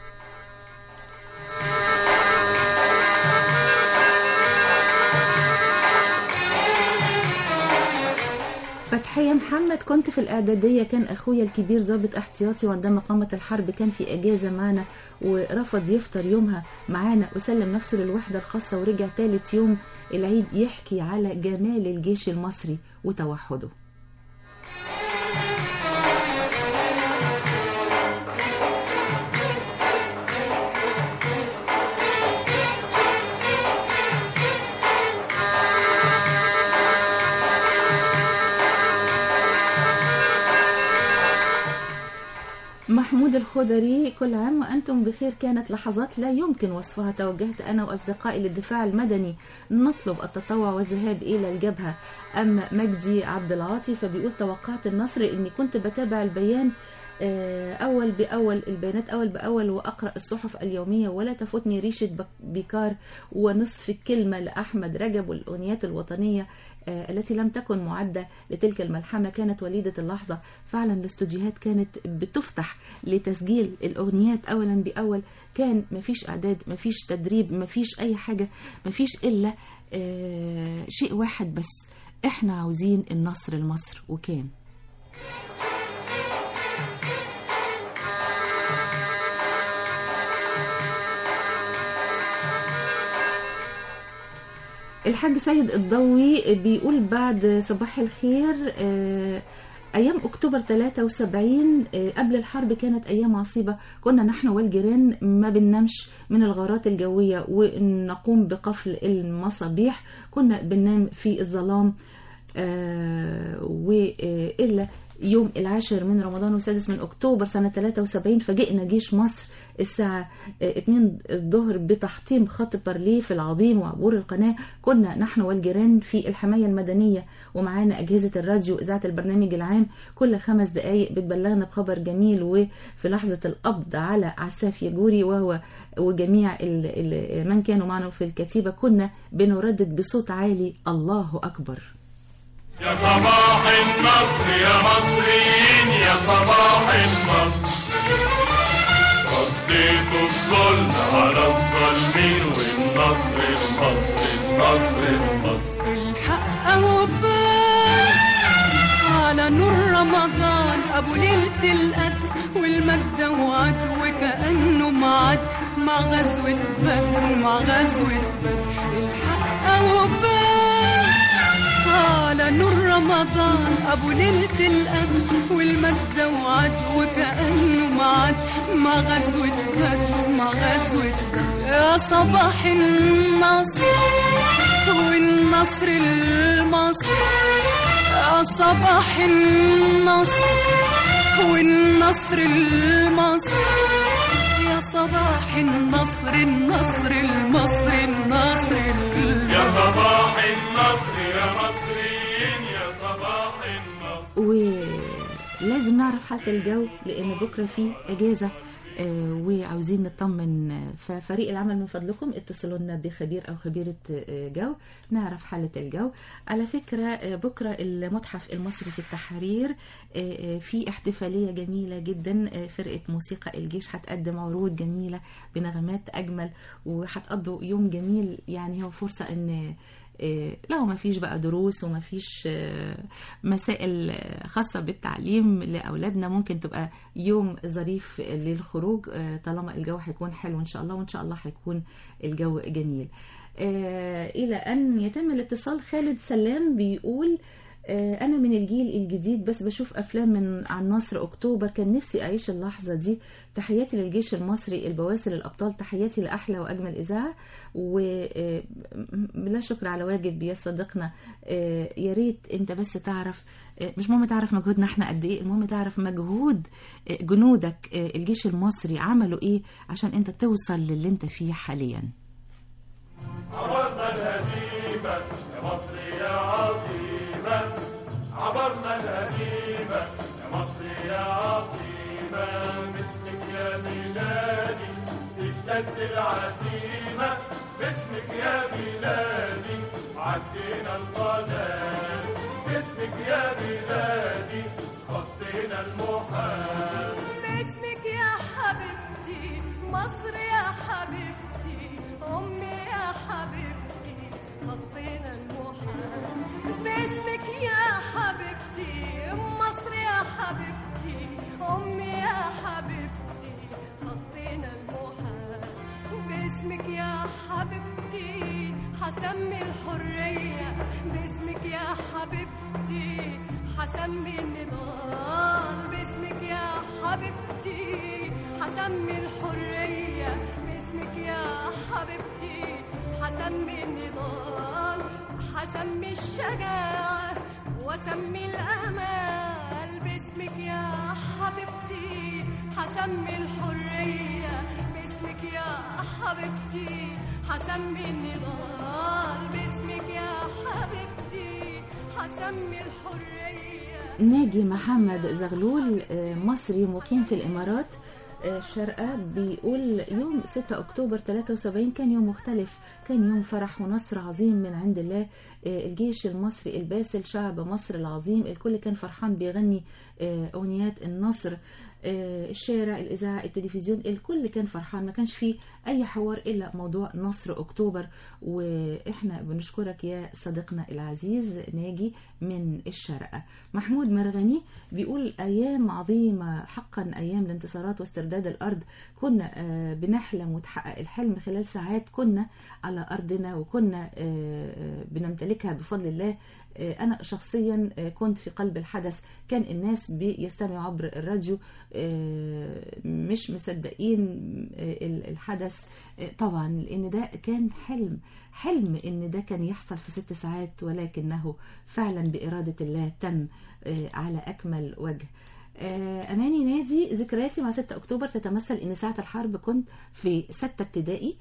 فتحية محمد كنت في الإعدادية كان أخويا الكبير ضابط احتياطي وعندما قامت الحرب كان في إجازة معنا ورفض يفطر يومها معانا وسلم نفسه للوحدة الخاصة ورجع تالت يوم العيد يحكي على جمال الجيش المصري وتوحده محمود الخضري كل عام وأنتم بخير كانت لحظات لا يمكن وصفها توجهت أنا وأصدقائي للدفاع المدني نطلب التطوع والذهاب إلى الجبهة أما مجدي عبد العاطي فبيقول توقعت النصر إني كنت بتابع البيان آه، أول بأول البيانات أول بأول وأقرأ الصحف اليومية ولا تفوتني ريشة بك- بيكار ونصف الكلمة لأحمد رجب والأغنيات الوطنية آه، التي لم تكن معدة لتلك الملحمة كانت وليدة اللحظة فعلا الاستوديوهات كانت بتفتح لتسجيل الأغنيات أولا بأول كان مفيش إعداد مفيش تدريب مفيش أي حاجة مفيش إلا آه، شيء واحد بس احنا عاوزين النصر لمصر وكان الحاج سيد الضوي بيقول بعد صباح الخير آه، أيام أكتوبر 73 آه، قبل الحرب كانت أيام عصيبة كنا نحن والجيران ما بننامش من الغارات الجوية ونقوم بقفل المصابيح كنا بننام في الظلام آه، وإلا يوم العاشر من رمضان والسادس من أكتوبر سنة 73 فجئنا جيش مصر الساعة 2 الظهر بتحطيم خط بارليف العظيم وعبور القناة كنا نحن والجيران في الحماية المدنية ومعانا أجهزة الراديو إذاعة البرنامج العام كل خمس دقايق بتبلغنا بخبر جميل وفي لحظة القبض على عساف يجوري وهو وجميع ال- ال- من كانوا معنا في الكتيبة كنا بنردد بصوت عالي الله أكبر يا صباح النصر يا مصريين يا صباح النصر رديتوا الظلم على الظالمين والنصر النصر النصر النصر الحق وبان على نور رمضان ابو ليله القدر والمجد وعد وكانه معد مع غزوه بدر مع غزوه بدر الحق وبان على نور رمضان ابو ليله القدر والمجد وعد وكانه معد مع غزوه بدر مع غزوه بدر يا صباح النصر والنصر المصر يا صباح النصر والنصر المصر يا صباح النصر النصر المصر النصر يا صباح النصر يا مصريين يا صباح النصر لازم نعرف حالة الجو لأن بكرة فيه أجازة آه، وعاوزين نطمن آه، ففريق العمل من فضلكم اتصلوا لنا بخبير او خبيره آه، جو نعرف حاله الجو على فكره آه، بكره المتحف المصري في التحرير آه، آه، في احتفاليه جميله جدا آه، فرقه موسيقى الجيش هتقدم عروض جميله بنغمات اجمل وهتقضوا يوم جميل يعني هو فرصه ان آه، لو ما فيش بقى دروس وما فيش آه، مسائل آه، خاصة بالتعليم لأولادنا ممكن تبقى يوم ظريف للخروج آه، طالما الجو هيكون حلو إن شاء الله وإن شاء الله هيكون الجو جميل آه، إلى أن يتم الاتصال خالد سلام بيقول آه، أنا من الجيل الجديد بس بشوف أفلام من عن نصر أكتوبر كان نفسي أعيش اللحظة دي تحياتي للجيش المصري البواسل الأبطال تحياتي لأحلى وأجمل إذاعة ولا شكر على واجب يا صديقنا آه، يا ريت أنت بس تعرف آه، مش مهم تعرف مجهودنا احنا قد ايه المهم تعرف مجهود آه، جنودك آه، الجيش المصري عملوا ايه عشان انت توصل للي انت فيه حاليا عبرنا الهزيمة يا مصر يا عظيمة عبرنا الهزيمة يا مصر يا عظيمة باسمك يا بلادي اشتد العزيمة باسمك يا بلادي عدينا القناة باسمك يا بلادي خطينا المحال باسمك يا حبيبتي مصر يا حبيبتي أمي يا حبيبتي خطينا المحال باسمك يا حبيبتي مصر يا حبيبتي أمي يا حبيبتي خطينا المحال باسمك يا حبيبتي حسمي الحرية باسمك يا حبيبتي حسمي النضال باسمك يا حبيبتي حسمي الحرية باسمك يا حبيبتي حسمي النضال حسمي الشجاعة وسمي الأمال باسمك يا حبيبتي حسمي الحرية باسمك يا حبيبتي حسمي النضال باسمك يا حبيبتي حسمي الحرية ناجي محمد زغلول آه، مصري مقيم في الإمارات آه، الشارقة بيقول يوم 6 أكتوبر 73 كان يوم مختلف كان يوم فرح ونصر عظيم من عند الله آه، الجيش المصري الباسل شعب مصر العظيم الكل كان فرحان بيغني آه، أغنيات النصر آه، الشارع الإذاعة التلفزيون الكل كان فرحان ما كانش فيه أي حوار إلا موضوع نصر أكتوبر وإحنا بنشكرك يا صديقنا العزيز ناجي من الشارقة محمود مرغني بيقول أيام عظيمة حقا أيام الانتصارات واسترداد الأرض كنا آه، بنحلم وتحقق الحلم خلال ساعات كنا على أرضنا وكنا آه، آه، بنمتلكها بفضل الله آه، أنا شخصيا آه، كنت في قلب الحدث كان الناس بيستمعوا عبر الراديو آه، مش مصدقين آه، ال- الحدث آه، طبعا لأن ده كان حلم حلم إن ده كان يحصل في ست ساعات ولكنه فعلا بإرادة الله تم آه، على أكمل وجه آه، أماني نادي ذكرياتي مع 6 أكتوبر تتمثل إن ساعة الحرب كنت في ستة ابتدائي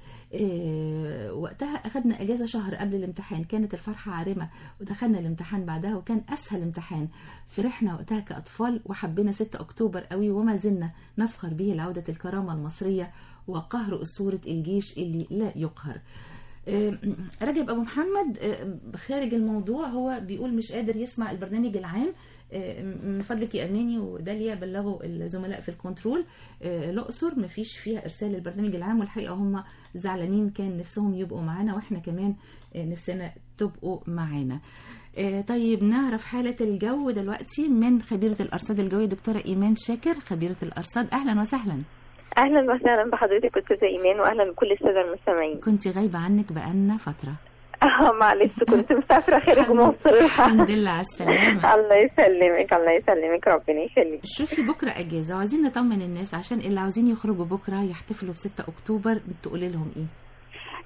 آه، وقتها أخدنا أجازة شهر قبل الامتحان كانت الفرحة عارمة ودخلنا الامتحان بعدها وكان أسهل امتحان فرحنا وقتها كأطفال وحبينا 6 أكتوبر قوي وما زلنا نفخر به لعودة الكرامة المصرية وقهر أسطورة الجيش اللي لا يقهر آه، رجب ابو محمد آه، خارج الموضوع هو بيقول مش قادر يسمع البرنامج العام آه، من فضلك يا اماني وداليا بلغوا الزملاء في الكنترول آه، الاقصر مفيش فيها ارسال البرنامج العام والحقيقه هم زعلانين كان نفسهم يبقوا معانا واحنا كمان آه، نفسنا تبقوا معانا آه، طيب نعرف حالة الجو دلوقتي من خبيرة الأرصاد الجوية دكتورة إيمان شاكر خبيرة الأرصاد أهلا وسهلا اهلا وسهلا بحضرتك استاذه ايمان واهلا بكل الساده المستمعين كنت غايبة عنك بقالنا فترة اه معلش كنت مسافره خارج مصر الحمد لله على السلامة الله يسلمك الله يسلمك ربنا يخليك شوفي بكرة أجازة وعايزين نطمن الناس عشان اللي عاوزين يخرجوا بكرة يحتفلوا ب 6 أكتوبر تقولي لهم إيه؟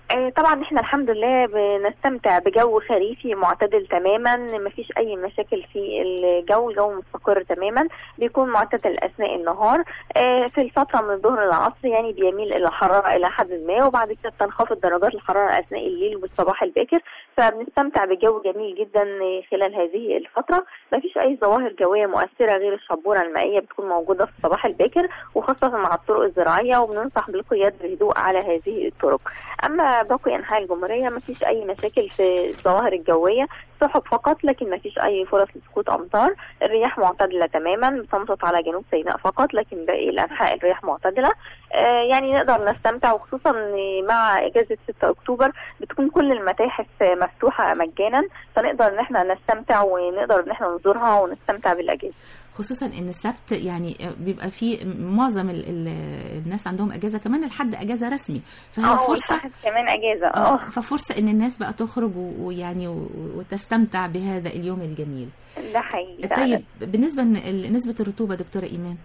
آه، طبعا احنا الحمد لله بنستمتع بجو خريفي معتدل تماما مفيش اي مشاكل في الجو الجو مستقر تماما بيكون معتدل اثناء النهار آه، في الفتره من الظهر للعصر يعني بيميل الى الحراره الى حد ما وبعد كده بتنخفض درجات الحراره اثناء الليل والصباح الباكر فبنستمتع بجو جميل جدا خلال هذه الفتره مفيش اي ظواهر جويه مؤثره غير الشبوره المائيه بتكون موجوده في الصباح الباكر وخاصه مع الطرق الزراعيه وبننصح بالقياد بهدوء على هذه الطرق اما باقي انحاء الجمهوريه ما فيش اي مشاكل في الظواهر الجويه سحب فقط لكن ما فيش اي فرص لسقوط امطار الرياح معتدله تماما بتنشط على جنوب سيناء فقط لكن باقي الانحاء الرياح معتدله آه يعني نقدر نستمتع وخصوصا إن مع اجازه 6 اكتوبر بتكون كل المتاحف مفتوحه مجانا فنقدر ان احنا نستمتع ونقدر ان احنا نزورها ونستمتع بالاجازه خصوصا ان السبت يعني بيبقى فيه معظم ال ال الناس عندهم اجازه كمان الحد اجازه رسمي فهي اه فرصه والأحد كمان اجازه اه اه ففرصه ان الناس بقى تخرج و- ويعني و- وتستمتع بهذا اليوم الجميل ده حقيقي فعلا. طيب بالنسبه لنسبه الرطوبه دكتوره ايمان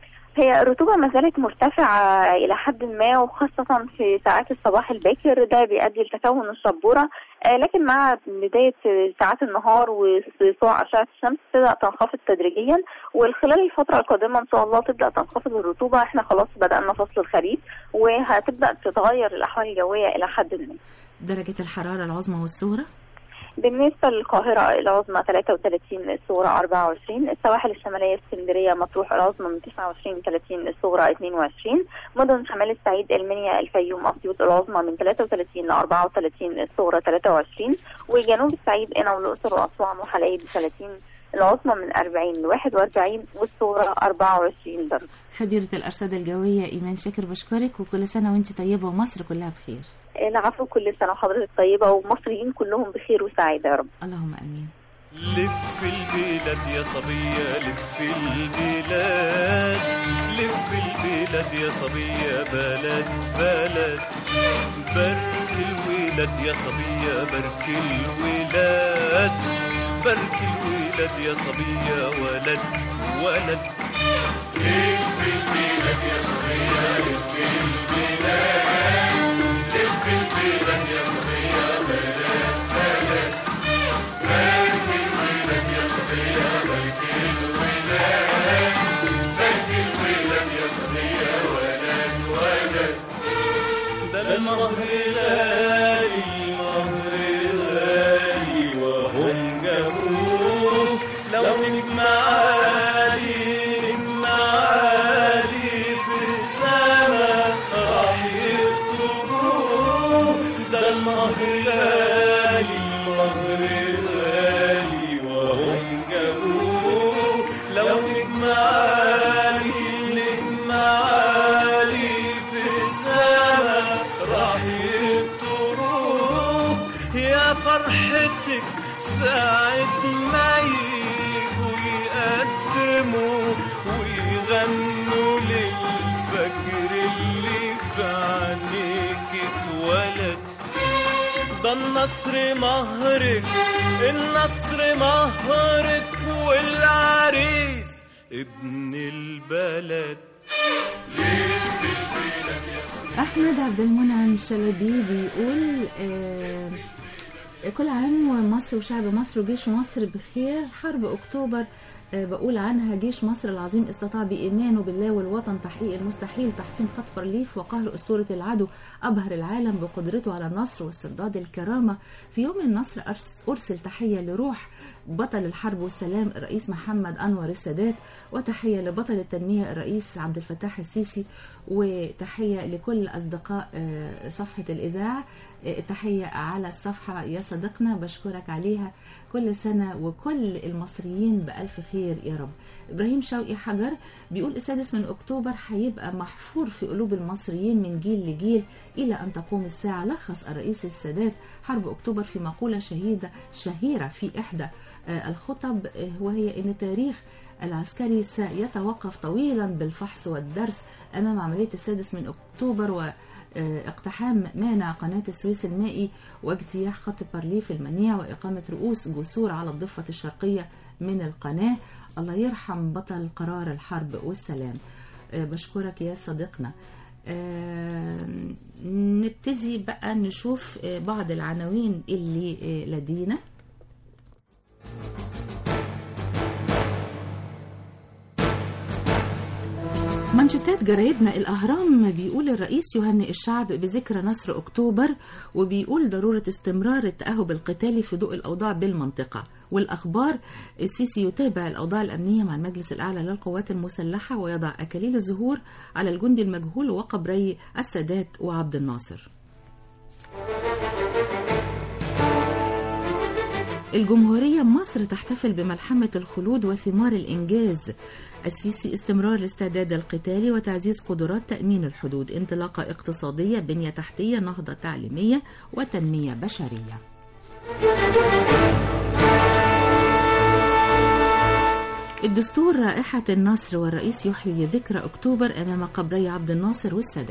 هي الرطوبة ما زالت مرتفعة إلى حد ما وخاصة في ساعات الصباح الباكر ده بيؤدي لتكون الشبورة آه، لكن مع بداية ساعات النهار وسطوع أشعة الشمس تبدأ تنخفض تدريجيا وخلال الفترة القادمة إن شاء الله تبدأ تنخفض الرطوبة احنا خلاص بدأنا فصل الخريف وهتبدأ تتغير الأحوال الجوية إلى حد ما درجه الحراره العظمى والصغرى بالنسبة للقاهرة العظمى 33 الصغرى 24 السواحل الشمالية اسكندرية مطروح العظمى من 29 30 الصغرى 22 مدن شمال الصعيد المنيا الفيوم أسيوط العظمى من 33 ل 34 الصغرى 23 وجنوب الصعيد قنا والأقصر وأسوان وحلايب 30 العظمى من 40 ل 41 والصغرى 24 درجة خبيره الارصاد الجويه ايمان شاكر بشكرك وكل سنه وانت طيبه ومصر كلها بخير العفو كل سنة وحضرتك طيبة ومصريين كلهم بخير وسعادة يا رب اللهم امين لف البلاد يا صبية لف البلاد لف البلاد يا صبية بلد بلد برك الولاد يا صبية برك الولاد برك الولاد يا صبية ولد ولد لف البلاد يا صبية لف البلاد لف البلاد يا صبية بلد بلد بارك الولاد يا صبية بارك الولاد بارك الولاد يا صبية ولد ولد ده المهر غالي المهر غالي وهم جابوه لو نجم عالي نجم عالي في السما راح يخطفوه ده المهر غالي المهر غالي وهم جابوه لو نجم عالي نجم عالي في السما راح يقطروه يا فرحتك ساعة ما يجوا يقدموا ويغنوا للفجر اللي في عينيك اتولد ده النصر مهرك النصر مهرك والعريس ابن البلد احمد عبد المنعم شلبي بيقول آه كل عام ومصر وشعب مصر وجيش مصر بخير حرب اكتوبر آه بقول عنها جيش مصر العظيم استطاع بإيمانه بالله والوطن تحقيق المستحيل تحسين خط بارليف وقهر أسطورة العدو أبهر العالم بقدرته على النصر واسترداد الكرامة في يوم النصر أرس- أرسل تحية لروح بطل الحرب والسلام الرئيس محمد أنور السادات وتحية لبطل التنمية الرئيس عبد الفتاح السيسي وتحية لكل أصدقاء آه، صفحة الإذاعة آه، تحية على الصفحة يا صديقنا بشكرك عليها كل سنة وكل المصريين بألف خير يا رب إبراهيم شوقي حجر بيقول السادس من أكتوبر هيبقى محفور في قلوب المصريين من جيل لجيل إلى أن تقوم الساعة لخص الرئيس السادات حرب أكتوبر في مقولة شهيدة شهيرة في إحدى آه، الخطب آه، وهي أن تاريخ العسكري سيتوقف طويلا بالفحص والدرس أمام عملية السادس من أكتوبر و آه، اقتحام مانع قناة السويس المائي واجتياح خط بارليف المنيع وإقامة رؤوس جسور على الضفة الشرقية من القناة الله يرحم بطل قرار الحرب والسلام آه، بشكرك يا صديقنا آه، نبتدي ونبتدي بقى نشوف آه، بعض العناوين اللي آه، لدينا منشطات جرايدنا الأهرام بيقول الرئيس يهنئ الشعب بذكرى نصر أكتوبر وبيقول ضرورة استمرار التأهب القتالي في ضوء الأوضاع بالمنطقة والأخبار السيسي يتابع الأوضاع الأمنية مع المجلس الأعلى للقوات المسلحة ويضع أكاليل الزهور على الجندي المجهول وقبري السادات وعبد الناصر الجمهورية مصر تحتفل بملحمة الخلود وثمار الإنجاز السيسي استمرار الاستعداد القتالي وتعزيز قدرات تأمين الحدود انطلاقة اقتصادية بنية تحتية نهضة تعليمية وتنمية بشرية الدستور رائحة النصر والرئيس يحيي ذكرى أكتوبر أمام قبري عبد الناصر والسادات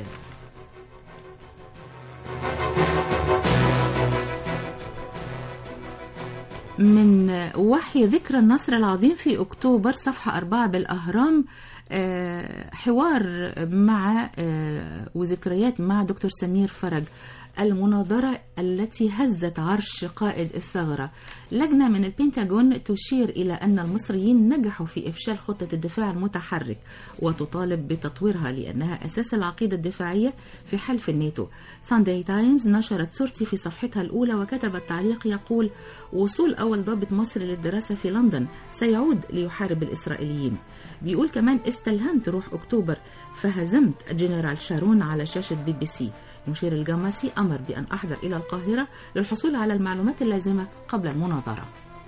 من وحي ذكرى النصر العظيم في أكتوبر صفحة أربعة بالأهرام آه، حوار مع آه، وذكريات مع دكتور سمير فرج المناظرة التي هزت عرش قائد الثغرة لجنة من البنتاغون تشير إلى أن المصريين نجحوا في إفشال خطة الدفاع المتحرك وتطالب بتطويرها لأنها أساس العقيدة الدفاعية في حلف الناتو سانداي تايمز نشرت صورتي في صفحتها الأولى وكتبت تعليق يقول وصول أول ضابط مصري للدراسة في لندن سيعود ليحارب الإسرائيليين بيقول كمان استلهمت روح أكتوبر فهزمت جنرال شارون على شاشة بي بي سي مشير الجماسي أمر بأن أحضر إلى القاهرة للحصول على المعلومات اللازمة قبل المناظرة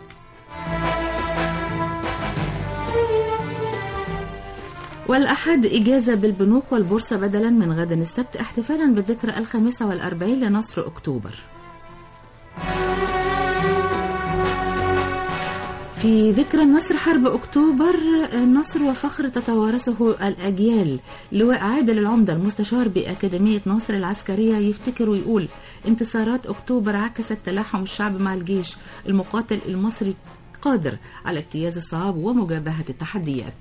والأحد إجازة بالبنوك والبورصة بدلا من غد السبت احتفالا بالذكرى الخامسة والأربعين لنصر أكتوبر في ذكرى النصر حرب أكتوبر النصر وفخر تتوارثه الأجيال لواء عادل العمدة المستشار بأكاديمية ناصر العسكرية يفتكر ويقول انتصارات أكتوبر عكست تلاحم الشعب مع الجيش المقاتل المصري قادر على اجتياز الصعاب ومجابهة التحديات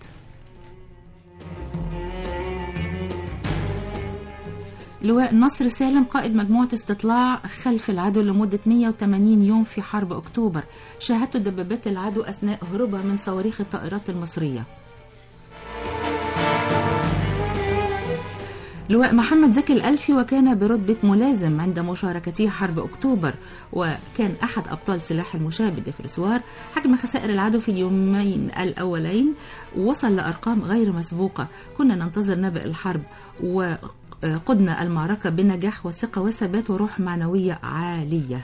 لواء نصر سالم قائد مجموعة استطلاع خلف العدو لمدة 180 يوم في حرب أكتوبر شاهدت دبابات العدو أثناء هروبها من صواريخ الطائرات المصرية لواء محمد زكي الألفي وكان برتبة ملازم عند مشاركته حرب أكتوبر وكان أحد أبطال سلاح المشاة بالدفرسوار حجم خسائر العدو في اليومين الأولين وصل لأرقام غير مسبوقة كنا ننتظر نبأ الحرب وقدنا المعركة بنجاح وثقة وثبات وروح معنوية عالية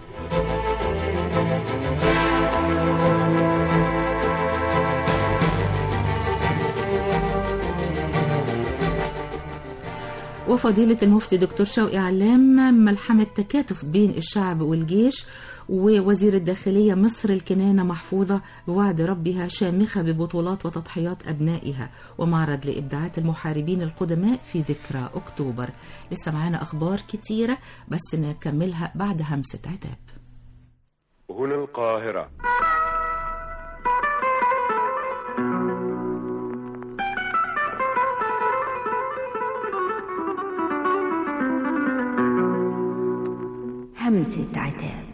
وفضيلة المفتي دكتور شوقي علام ملحمة تكاتف بين الشعب والجيش ووزير الداخلية مصر الكنانة محفوظة بوعد ربها شامخة ببطولات وتضحيات أبنائها ومعرض لإبداعات المحاربين القدماء في ذكرى أكتوبر لسه معانا أخبار كتيرة بس نكملها بعد همسة عتاب هنا القاهرة همسة عتاب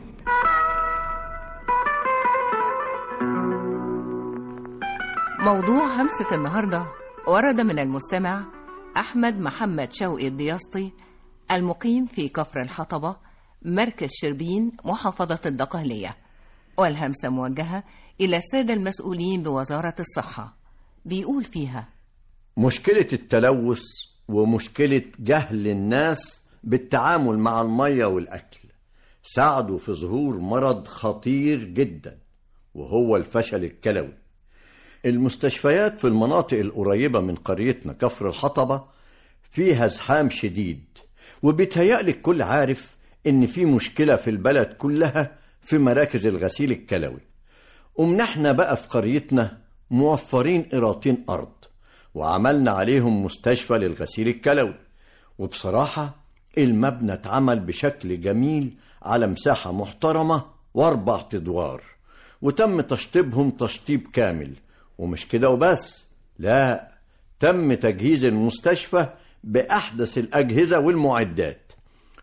موضوع همسة النهاردة ورد من المستمع أحمد محمد شوقي الدياسطي المقيم في كفر الحطبة مركز شربين محافظة الدقهلية والهمسة موجهة إلى السادة المسؤولين بوزارة الصحة بيقول فيها مشكلة التلوث ومشكلة جهل الناس بالتعامل مع المية والأكل ساعدوا في ظهور مرض خطير جدا وهو الفشل الكلوي المستشفيات في المناطق القريبة من قريتنا كفر الحطبة فيها زحام شديد وبيتهيألي الكل عارف إن في مشكلة في البلد كلها في مراكز الغسيل الكلوي قمنا احنا بقى في قريتنا موفرين قراطين أرض وعملنا عليهم مستشفى للغسيل الكلوي وبصراحة المبنى اتعمل بشكل جميل على مساحة محترمة واربع ادوار وتم تشطيبهم تشطيب كامل ومش كده وبس لا تم تجهيز المستشفى بأحدث الأجهزة والمعدات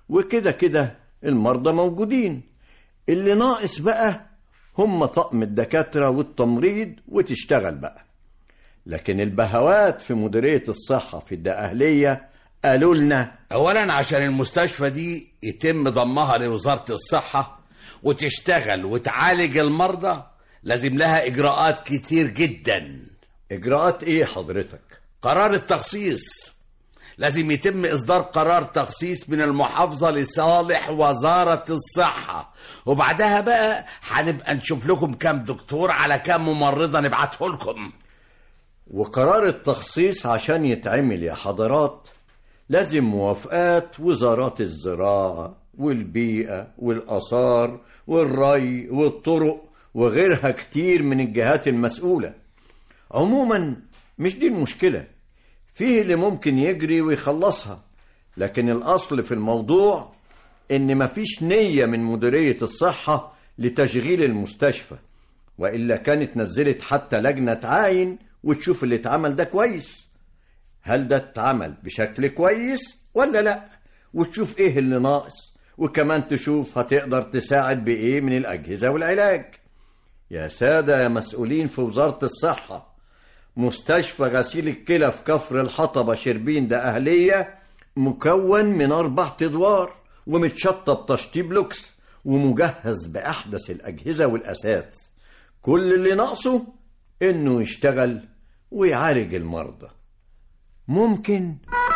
وكده كده المرضى موجودين اللي ناقص بقى هم طقم الدكاترة والتمريض وتشتغل بقى لكن البهوات في مديرية الصحة في الدقهلية قالوا لنا اولا عشان المستشفى دي يتم ضمها لوزارة الصحة وتشتغل وتعالج المرضى لازم لها اجراءات كتير جدا اجراءات ايه حضرتك قرار التخصيص لازم يتم اصدار قرار تخصيص من المحافظة لصالح وزارة الصحة وبعدها بقى هنبقى نشوف لكم كام دكتور على كام ممرضة نبعته لكم وقرار التخصيص عشان يتعمل يا حضرات لازم موافقات وزارات الزراعة والبيئة والآثار والري والطرق وغيرها كتير من الجهات المسؤولة عموما مش دي المشكلة فيه اللي ممكن يجري ويخلصها لكن الأصل في الموضوع إن مفيش نية من مديرية الصحة لتشغيل المستشفى وإلا كانت نزلت حتى لجنة تعاين وتشوف اللي اتعمل ده كويس هل ده اتعمل بشكل كويس ولا لا وتشوف ايه اللي ناقص وكمان تشوف هتقدر تساعد بايه من الاجهزه والعلاج يا ساده يا مسؤولين في وزاره الصحه مستشفى غسيل الكلى في كفر الحطبه شربين ده اهليه مكون من اربع ادوار ومتشطب تشطيب لوكس ومجهز باحدث الاجهزه والاساس كل اللي ناقصه انه يشتغل ويعالج المرضى ممكن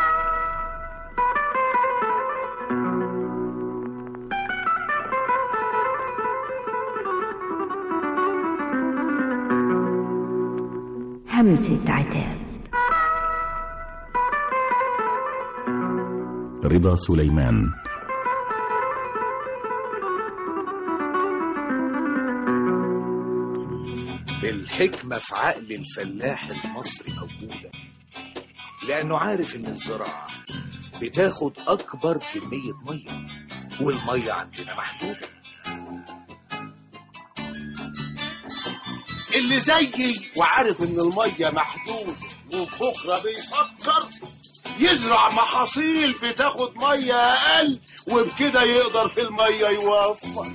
همسة عتاب رضا سليمان الحكمة في عقل الفلاح المصري موجودة لأنه عارف إن الزراعة بتاخد أكبر كمية مية والمية عندنا محدودة اللي زيي وعارف ان الميه محدوده وبكره بيفكر يزرع محاصيل بتاخد ميه اقل وبكده يقدر في الميه يوفر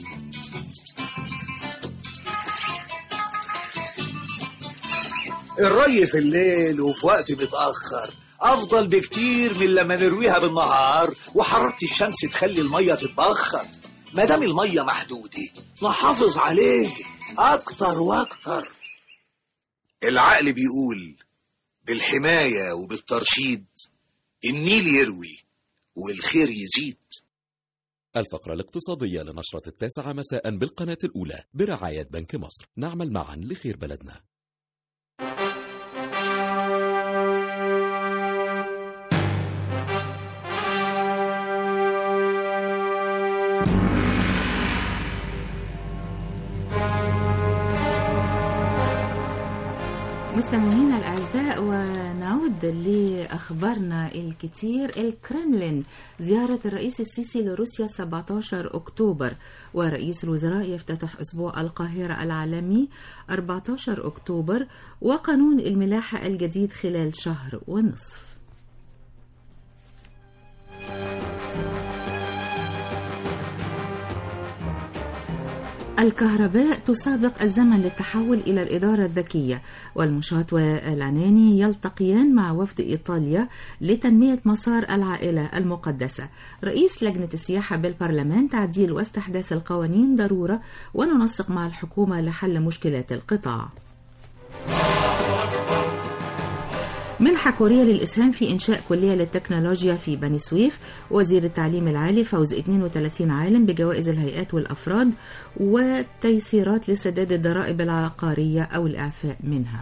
الري في الليل وفي وقت متأخر أفضل بكتير من لما نرويها بالنهار وحرارة الشمس تخلي المية تتبخر ما دام المية محدودة نحافظ عليه أكتر وأكتر العقل بيقول بالحماية وبالترشيد النيل يروي والخير يزيد الفقرة الاقتصادية لنشرة التاسعة مساء بالقناة الأولى برعاية بنك مصر نعمل معا لخير بلدنا مستمعينا الأعزاء ونعود لأخبارنا الكتير الكرملين زيارة الرئيس السيسي لروسيا 17 أكتوبر ورئيس الوزراء يفتتح أسبوع القاهرة العالمي 14 أكتوبر وقانون الملاحة الجديد خلال شهر ونصف الكهرباء تسابق الزمن للتحول إلى الإدارة الذكية والمشاط والعناني يلتقيان مع وفد إيطاليا لتنمية مسار العائلة المقدسة رئيس لجنة السياحة بالبرلمان تعديل واستحداث القوانين ضرورة وننسق مع الحكومة لحل مشكلات القطاع منحة كوريا للإسهام في إنشاء كلية للتكنولوجيا في بني سويف وزير التعليم العالي فوز 32 عالم بجوائز الهيئات والأفراد وتيسيرات لسداد الضرائب العقارية أو الإعفاء منها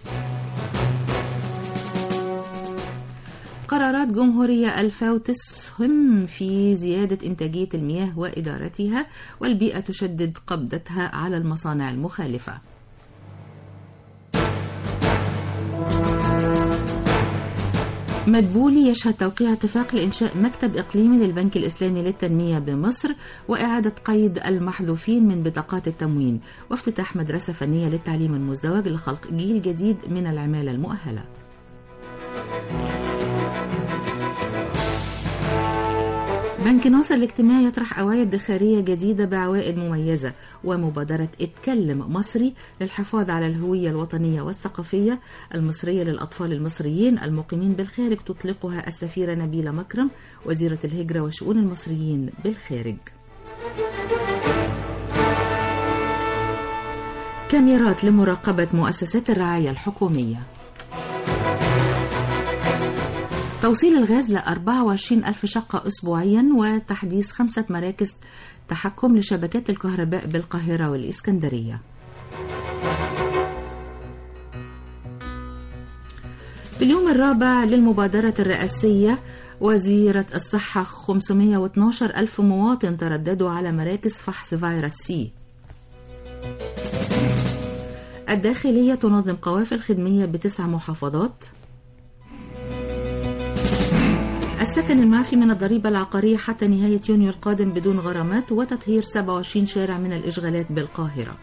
قرارات جمهورية ألفا تسهم في زيادة إنتاجية المياه وإدارتها والبيئة تشدد قبضتها على المصانع المخالفة مدبولي يشهد توقيع اتفاق لإنشاء مكتب إقليمي للبنك الإسلامي للتنمية بمصر وإعادة قيد المحذوفين من بطاقات التموين وافتتاح مدرسة فنية للتعليم المزدوج لخلق جيل جديد من العمالة المؤهلة بنك ناصر الاجتماعي يطرح أوعية ادخارية جديدة بعوائد مميزة ومبادرة اتكلم مصري للحفاظ على الهوية الوطنية والثقافية المصرية للأطفال المصريين المقيمين بالخارج تطلقها السفيرة نبيلة مكرم وزيرة الهجرة وشؤون المصريين بالخارج كاميرات لمراقبة مؤسسات الرعاية الحكومية توصيل الغاز ل 24 ألف شقة أسبوعيا وتحديث خمسة مراكز تحكم لشبكات الكهرباء بالقاهرة والإسكندرية في اليوم الرابع للمبادرة الرئاسية وزيرة الصحة 512 ألف مواطن ترددوا على مراكز فحص فيروس سي الداخلية تنظم قوافل خدمية بتسع محافظات السكن المعفي من الضريبة العقارية حتى نهاية يونيو القادم بدون غرامات وتطهير 27 شارع من الإشغالات بالقاهرة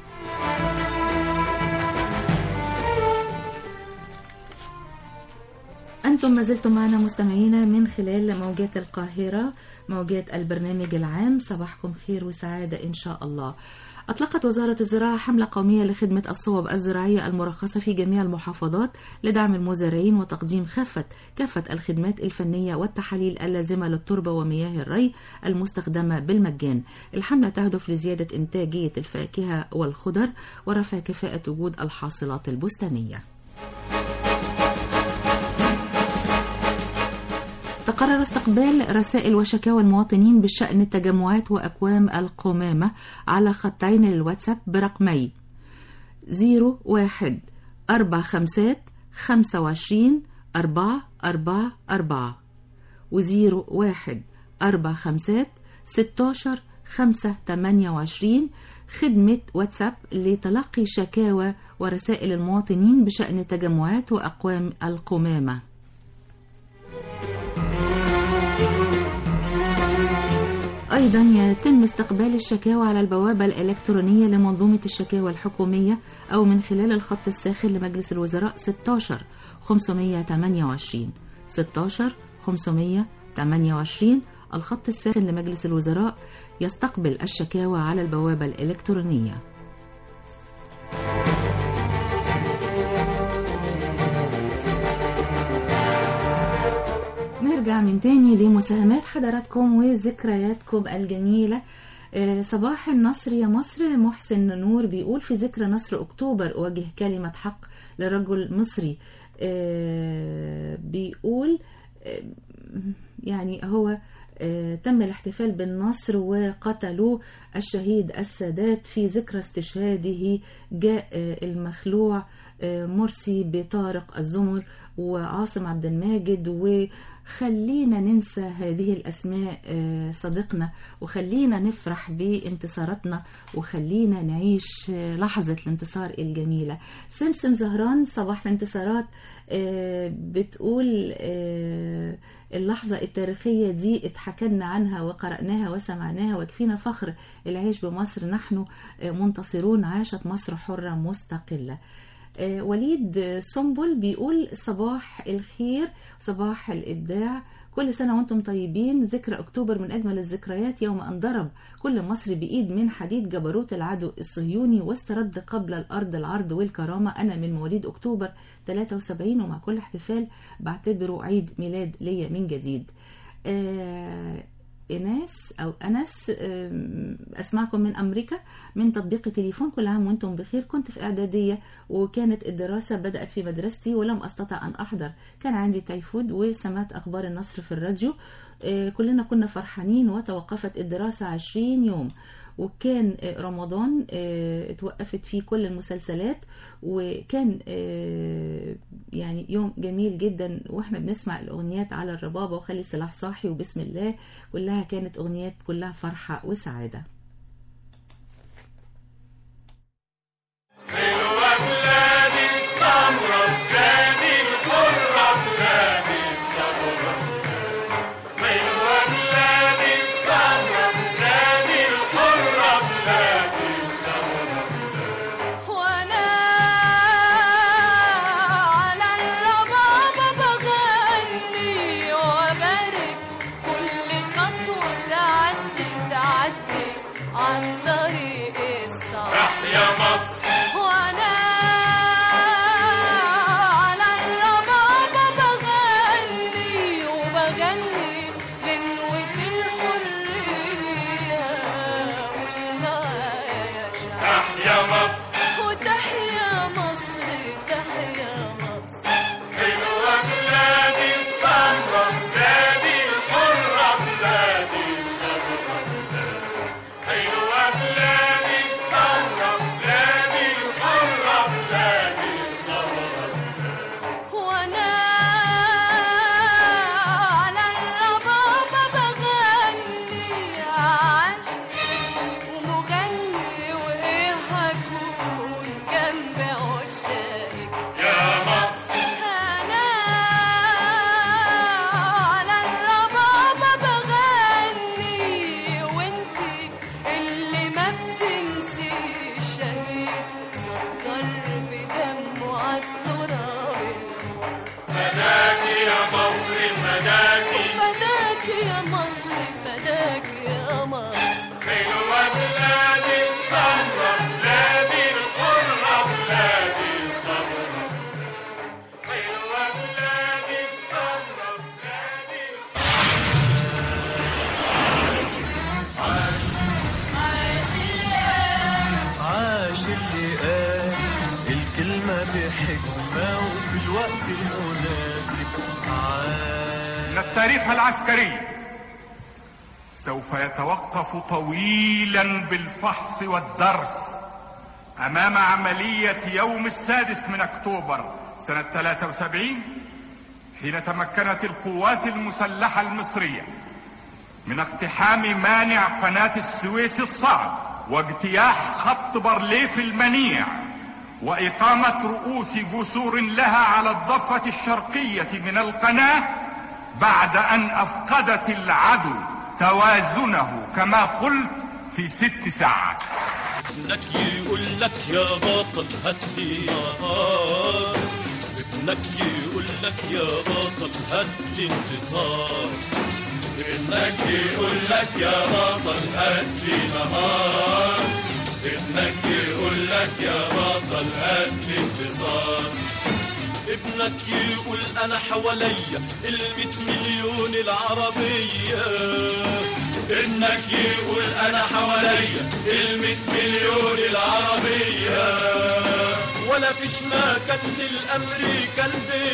أنتم ما زلتم معنا مستمعينا من خلال موجات القاهرة موجات البرنامج العام صباحكم خير وسعادة إن شاء الله أطلقت وزارة الزراعة حملة قومية لخدمة الصوب الزراعية المرخصة في جميع المحافظات لدعم المزارعين وتقديم كافة كافة الخدمات الفنية والتحاليل اللازمة للتربة ومياه الري المستخدمة بالمجان. الحملة تهدف لزيادة إنتاجية الفاكهة والخضر ورفع كفاءة وجود الحاصلات البستانية. تقرر استقبال رسائل وشكاوى المواطنين بشأن التجمعات وأكوام القمامة على خطين للواتساب برقمي 01 أربع خمسات خمسة وعشرين أربعة أربعة أربعة وزيرو واحد أربع خمسات ستاشر خمسة تمانية وعشرين خدمة واتساب لتلقي شكاوى ورسائل المواطنين بشأن التجمعات وأقوام القمامة أيضا يتم استقبال الشكاوى على البوابة الإلكترونية لمنظومة الشكاوى الحكومية أو من خلال الخط الساخن لمجلس الوزراء 16 528 16 528 الخط الساخن لمجلس الوزراء يستقبل الشكاوى على البوابة الإلكترونية نرجع من تاني لمساهمات حضراتكم وذكرياتكم الجميلة آه، صباح النصر يا مصر محسن نور بيقول في ذكرى نصر أكتوبر أوجه كلمة حق لرجل مصري آه، بيقول آه، يعني هو آه، تم الاحتفال بالنصر وقتلوا الشهيد السادات في ذكرى استشهاده جاء آه، المخلوع آه، مرسي بطارق الزمر وعاصم عبد الماجد وخلينا ننسى هذه الأسماء آه، صديقنا وخلينا نفرح بانتصاراتنا وخلينا نعيش آه، لحظة الانتصار الجميلة سمسم زهران صباح الانتصارات آه، بتقول آه، اللحظة التاريخية دي اتحكلنا عنها وقرأناها وسمعناها وكفينا فخر العيش بمصر نحن آه، منتصرون عاشت مصر حرة مستقلة آه، وليد سنبل بيقول صباح الخير صباح الإبداع كل سنة وانتم طيبين ذكرى أكتوبر من أجمل الذكريات يوم أن ضرب كل مصري بإيد من حديد جبروت العدو الصهيوني واسترد قبل الأرض العرض والكرامة أنا من مواليد أكتوبر 73 ومع كل احتفال بعتبره عيد ميلاد ليا من جديد آه إناس أو أنس آم، أسمعكم من أمريكا من تطبيق تليفون كل عام وأنتم بخير كنت في إعدادية وكانت الدراسة بدأت في مدرستي ولم أستطع أن أحضر كان عندي تيفود وسمعت أخبار النصر في الراديو آه، كلنا كنا فرحانين وتوقفت الدراسة 20 يوم وكان آه، رمضان آه، اتوقفت فيه كل المسلسلات وكان آه، يعني يوم جميل جدا واحنا بنسمع الاغنيات على الربابه وخلي السلاح صاحي وبسم الله كلها كانت اغنيات كلها فرحه وسعاده بلادي السمرة بلادي الحرة بلادي السمرة حلوة بلادي السمرة بلادي الحرة بلادي السمرة وانا على الربابة بغني وبارك كل خطوة تاريخها العسكري سوف يتوقف طويلا بالفحص والدرس أمام عملية يوم السادس من أكتوبر سنة 73 حين تمكنت القوات المسلحة المصرية من اقتحام مانع قناة السويس الصعب واجتياح خط بارليف المنيع وإقامة رؤوس جسور لها على الضفة الشرقية من القناة بعد أن أفقدت العدو توازنه كما قلت في ست ساعات ابنك يقول لك يا بطل هات لي نهار ابنك يقول لك يا بطل هات لي انتصار ابنك يقول لك يا بطل هات لي نهار ابنك يقول لك يا بطل هات لي انتصار ابنك يقول انا حواليا الميت مليون العربية ابنك يقول انا حواليا الميت مليون العربية ولا فيش مكان للامريكان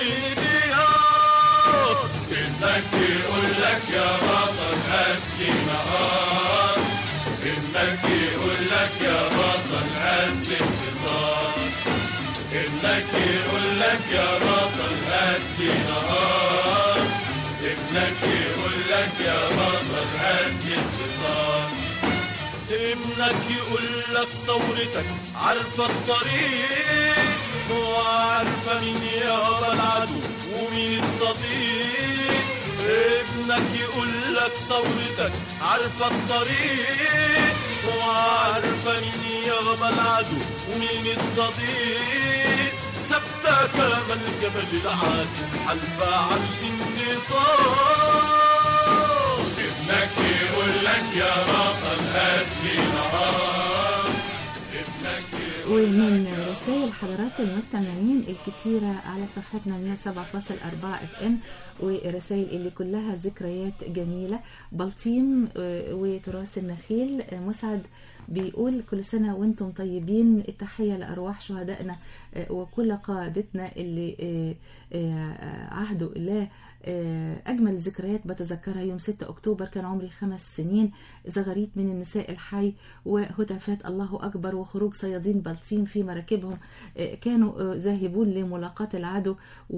ديار ابنك يقول لك يا بطل هات لي نهار ابنك يقول لك يا بطل هات لي انتصار ابنك يقول لك يا بطل هات لي نهار ابنك يقول لك يا بطل هات لي انتصار ابنك يقول لك ثورتك عارفة الطريق وعارفة مين يابا العدو ومين الصديق ابنك يقول لك ثورتك عارفة الطريق وعارفة مين يابا العدو ومين الصديق ثابتة كما الجبل العادي حلفة على الانتصار ابنك يقول لك يا بطل هات لي نهار ابنك ومن رسائل حضرات المستمعين الكتيرة على صفحتنا 107.4 اف ام ورسائل اللي كلها ذكريات جميلة بلطيم آه، وتراث النخيل آه، مسعد بيقول كل سنة وانتم طيبين التحية لأرواح شهدائنا آه، وكل قادتنا اللي آه، آه، عهدوا الله آه، أجمل ذكريات بتذكرها يوم 6 أكتوبر كان عمري خمس سنين زغاريت من النساء الحي وهتافات الله أكبر وخروج صيادين بلطيم في مراكبهم آه، كانوا آه، ذاهبون لملاقاة العدو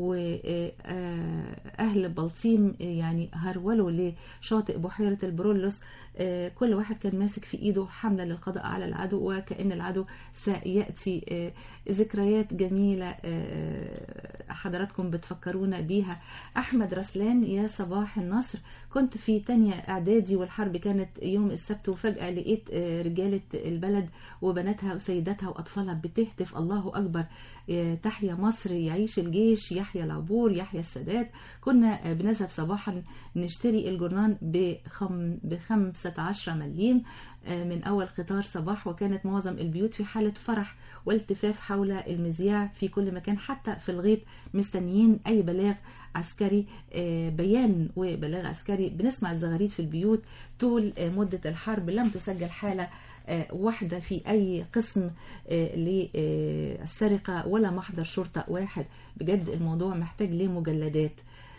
وأهل بلطيم آه، يعني هرولوا لشاطئ بحيرة البرولوس آه، كل واحد كان ماسك في ايده حملة للقضاء على العدو وكأن العدو سيأتي آه، ذكريات جميلة آه، حضراتكم بتفكرونا بيها أحمد رسلان يا صباح النصر كنت في تانية إعدادي والحرب كانت يوم السبت وفجأة لقيت آه، رجالة البلد وبناتها وسيداتها وأطفالها بتهتف الله أكبر آه، تحيا مصر يعيش الجيش يحيا العبور يحيا السادات كنا آه، بنذهب صباحا نشتري الجرنان بخم بخمسة عشر مليم آه، من أول قطار صباح وكانت معظم البيوت في حالة فرح والتفاف حول المذياع في كل مكان حتى في الغيط مستنيين أي بلاغ عسكري آه، بيان وبلاغ عسكري بنسمع الزغاريد في البيوت طول آه، مدة الحرب لم تسجل حالة آه، واحدة في أي قسم آه، للسرقة ولا محضر شرطة واحد بجد الموضوع محتاج لمجلدات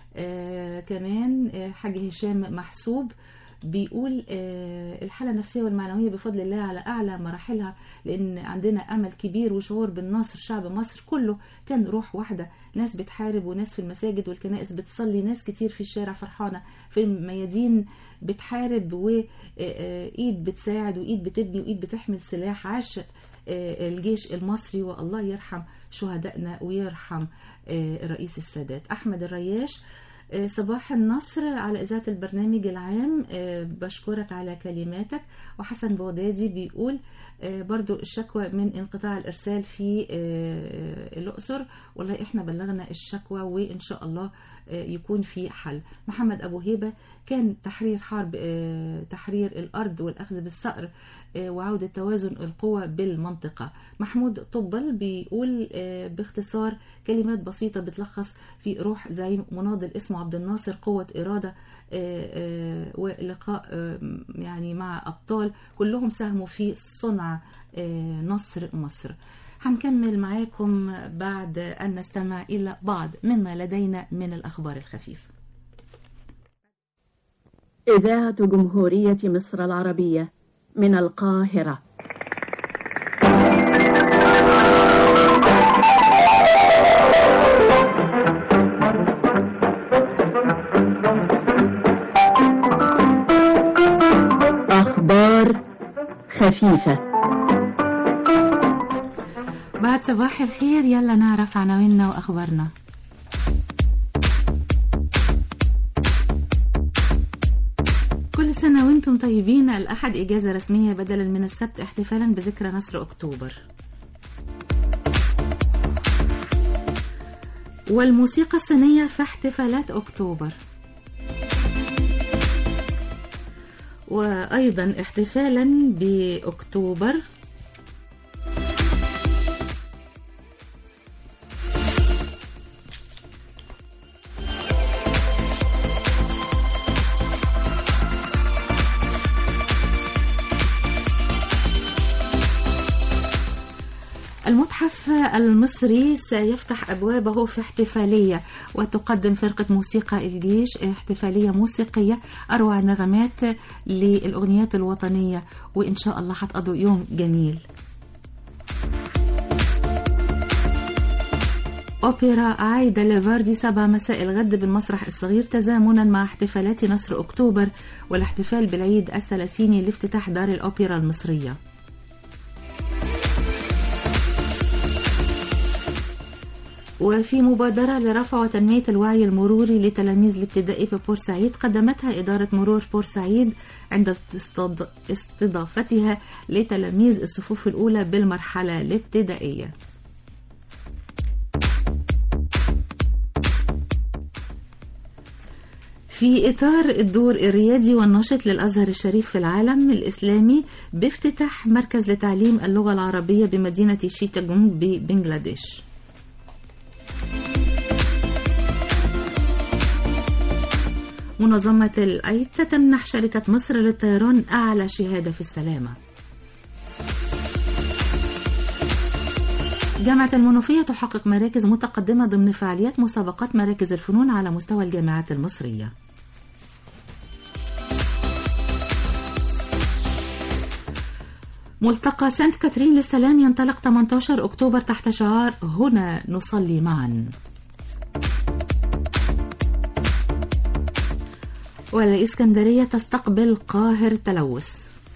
آه، كمان آه، حاج هشام محسوب بيقول آه، الحالة النفسية والمعنوية بفضل الله على أعلى مراحلها لأن عندنا أمل كبير وشعور بالنصر شعب مصر كله كان روح واحدة ناس بتحارب وناس في المساجد والكنائس بتصلي ناس كتير في الشارع فرحانة في الميادين بتحارب وإيد بتساعد وإيد بتبني وإيد بتحمل سلاح عاشت آه، الجيش المصري والله يرحم شهدائنا ويرحم آه، الرئيس السادات أحمد الرياش آه، صباح النصر على إذاعة البرنامج العام آه، بشكرك على كلماتك وحسن بغدادي بيقول آه، برضو الشكوى من انقطاع الإرسال في آه، الأقصر والله إحنا بلغنا الشكوى وإن شاء الله آه، يكون في حل محمد أبو هيبة كان تحرير حرب آه، تحرير الأرض والأخذ بالثأر آه، وعودة توازن القوى بالمنطقة محمود طبل بيقول آه، باختصار كلمات بسيطة بتلخص في روح زعيم مناضل اسمه عبد الناصر قوة إرادة آه، آه، ولقاء آه، يعني مع أبطال كلهم ساهموا في صنع آه، نصر مصر هنكمل معاكم بعد أن نستمع إلى بعض مما لدينا من الأخبار الخفيفة إذاعة جمهورية مصر العربية من القاهرة أخبار خفيفة بعد صباح الخير يلا نعرف عناويننا وأخبارنا كل سنة وانتم طيبين الأحد إجازة رسمية بدلا من السبت احتفالا بذكرى نصر أكتوبر والموسيقى الصينية في احتفالات أكتوبر وأيضا احتفالا بأكتوبر المتحف المصري سيفتح أبوابه في احتفالية وتقدم فرقة موسيقى الجيش احتفالية موسيقية أروع نغمات للأغنيات الوطنية وإن شاء الله هتقضوا يوم جميل أوبرا عايدة ليفاردي سبع مساء الغد بالمسرح الصغير تزامنا مع احتفالات نصر أكتوبر والاحتفال بالعيد الثلاثيني لافتتاح دار الأوبرا المصرية وفي مبادرة لرفع وتنمية الوعي المروري لتلاميذ الابتدائي في بورسعيد قدمتها إدارة مرور بورسعيد عند استض- استضافتها لتلاميذ الصفوف الأولى بالمرحلة الابتدائية في إطار الدور الريادي والنشط للأزهر الشريف في العالم الإسلامي بافتتاح مركز لتعليم اللغة العربية بمدينة شيتاغونغ ببنغلاديش منظمة الأيتا تمنح شركة مصر للطيران أعلى شهادة في السلامة جامعة المنوفية تحقق مراكز متقدمة ضمن فعاليات مسابقات مراكز الفنون على مستوى الجامعات المصرية ملتقى سانت كاترين للسلام ينطلق 18 أكتوبر تحت شعار هنا نصلي معا والإسكندرية تستقبل قاهر تلوث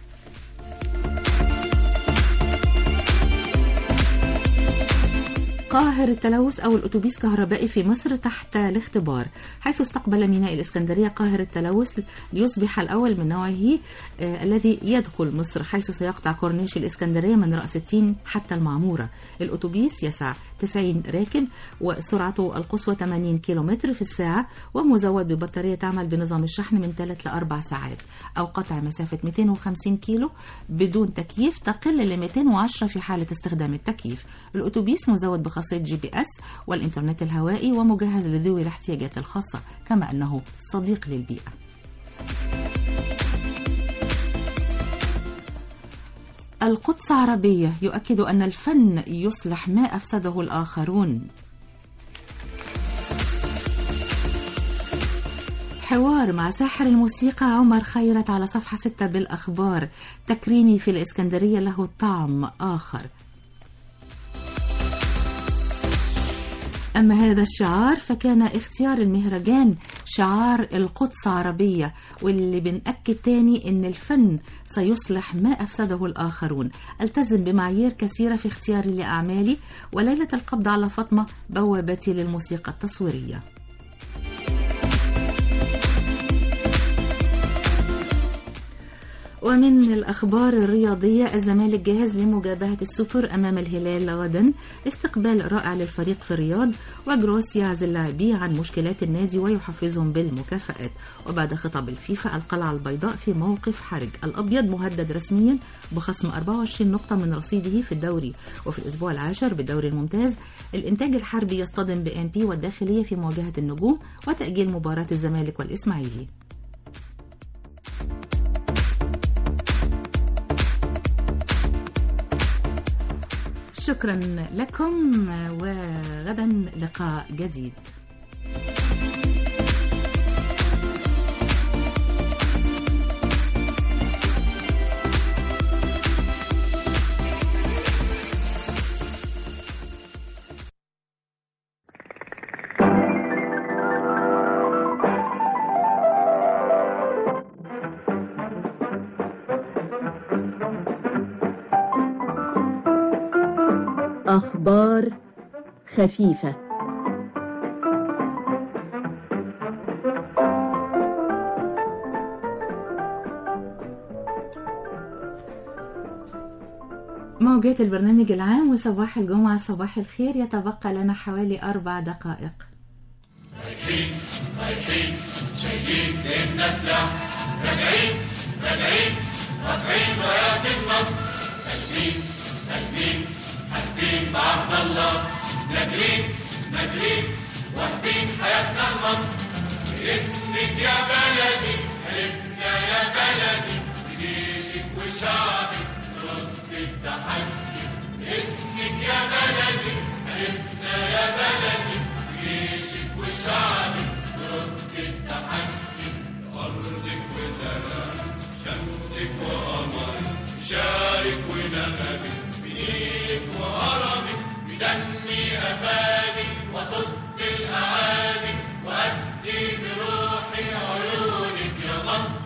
قاهر التلوث أو الأتوبيس كهربائي في مصر تحت الاختبار حيث استقبل ميناء الإسكندرية قاهر التلوث ليصبح الأول من نوعه آه الذي يدخل مصر حيث سيقطع كورنيش الإسكندرية من رأس التين حتى المعمورة الأتوبيس يسع 90 راكب وسرعته القصوى 80 كيلومتر في الساعة ومزود ببطارية تعمل بنظام الشحن من 3 ل 4 ساعات أو قطع مسافة 250 كيلو بدون تكييف تقل ل 210 في حالة استخدام التكييف الأتوبيس مزود بخاصية جي بي اس والإنترنت الهوائي ومجهز لذوي الاحتياجات الخاصة كما أنه صديق للبيئة القدس عربية يؤكد أن الفن يصلح ما أفسده الآخرون حوار مع ساحر الموسيقى عمر خيرت على صفحة 6 بالأخبار تكريمي في الإسكندرية له طعم آخر أما هذا الشعار فكان اختيار المهرجان شعار القدس عربية واللي بنأكد تاني إن الفن سيصلح ما أفسده الآخرون ألتزم بمعايير كثيرة في اختياري لأعمالي وليلة القبض على فاطمة بوابتي للموسيقى التصويرية ومن الأخبار الرياضية الزمالك جاهز لمجابهة السوبر أمام الهلال غدا استقبال رائع للفريق في الرياض وجروس يعزل لاعبيه عن مشكلات النادي ويحفزهم بالمكافآت وبعد خطاب الفيفا القلعة البيضاء في موقف حرج الأبيض مهدد رسميا بخصم 24 نقطة من رصيده في الدوري وفي الأسبوع العاشر بالدوري الممتاز الإنتاج الحربي يصطدم بإم بي والداخلية في مواجهة النجوم وتأجيل مباراة الزمالك والإسماعيلي شكرا لكم وغدا لقاء جديد أخبار خفيفة موجات البرنامج العام وصباح الجمعة صباح الخير يتبقى لنا حوالي أربع دقائق رايحين رايحين شايلين لنا سلاح راجعين راجعين رافعين رايات النصر سالمين سالمين حالفين بعهد الله ناجرين ناجرين واخدين حياتنا لمصر باسمك يا بلدي حلفنا يا بلدي بجيشك وشعبك نرد التحدي باسمك يا بلدي حلفنا يا بلدي بجيشك وشعبك نرد التحدي أرضك وزرعك شمسك وقمرك شارك ونغمك بنيلك وهرمك بدمي أفادي وصد الأعادي وأدي بروحي عيونك يا مصر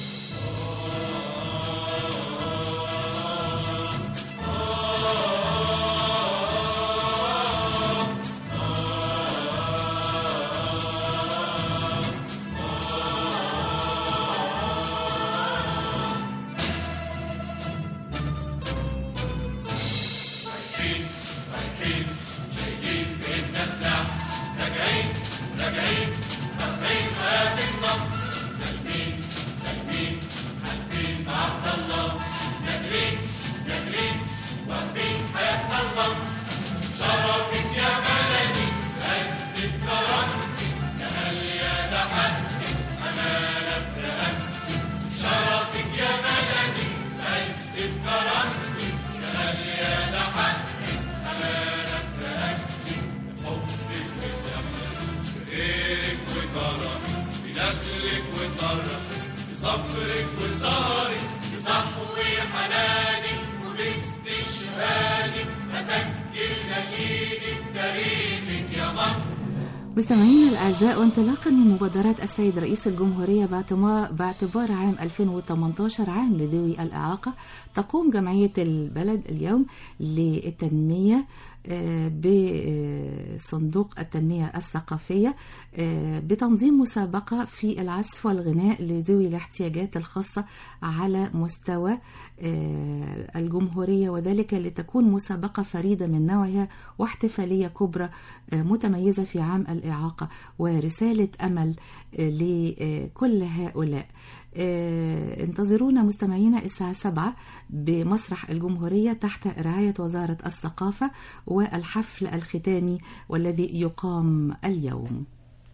رايحين رايحين شايلين في الناس سلاح راجعين راجعين رافعين رايات النصر سالمين سالمين حالفين بعهد الله ناجرين ناجرين واخدين حياتنا لمصر شرفك يا بلدي عزة كرامتك جمال يا تحدي أمانة في رقبتك شرفك يا بلدي عزة كرامتك جمال يا تحدي أمانة في رقبتك حبك وسمرك غيرك وكرمك بنخلك وطرك بصبرك وسهرك بصحو حنانك وباستشهادك أسجل نشيدك تاريخك يا مصر مستمعينا الأعزاء وانطلاقا من مبادرات السيد رئيس الجمهورية باعتما- باعتبار عام 2018 عام لذوي الإعاقة تقوم جمعية البلد اليوم للتنمية آه، بصندوق التنمية الثقافية آه، بتنظيم مسابقة في العزف والغناء لذوي الاحتياجات الخاصة على مستوى آه، الجمهورية وذلك لتكون مسابقة فريدة من نوعها واحتفالية كبرى آه، متميزة في عام الإعاقة ورسالة أمل آه، لكل هؤلاء آه، انتظرونا مستمعينا الساعة 7 بمسرح الجمهورية تحت رعاية وزارة الثقافة والحفل الختامي والذي يقام اليوم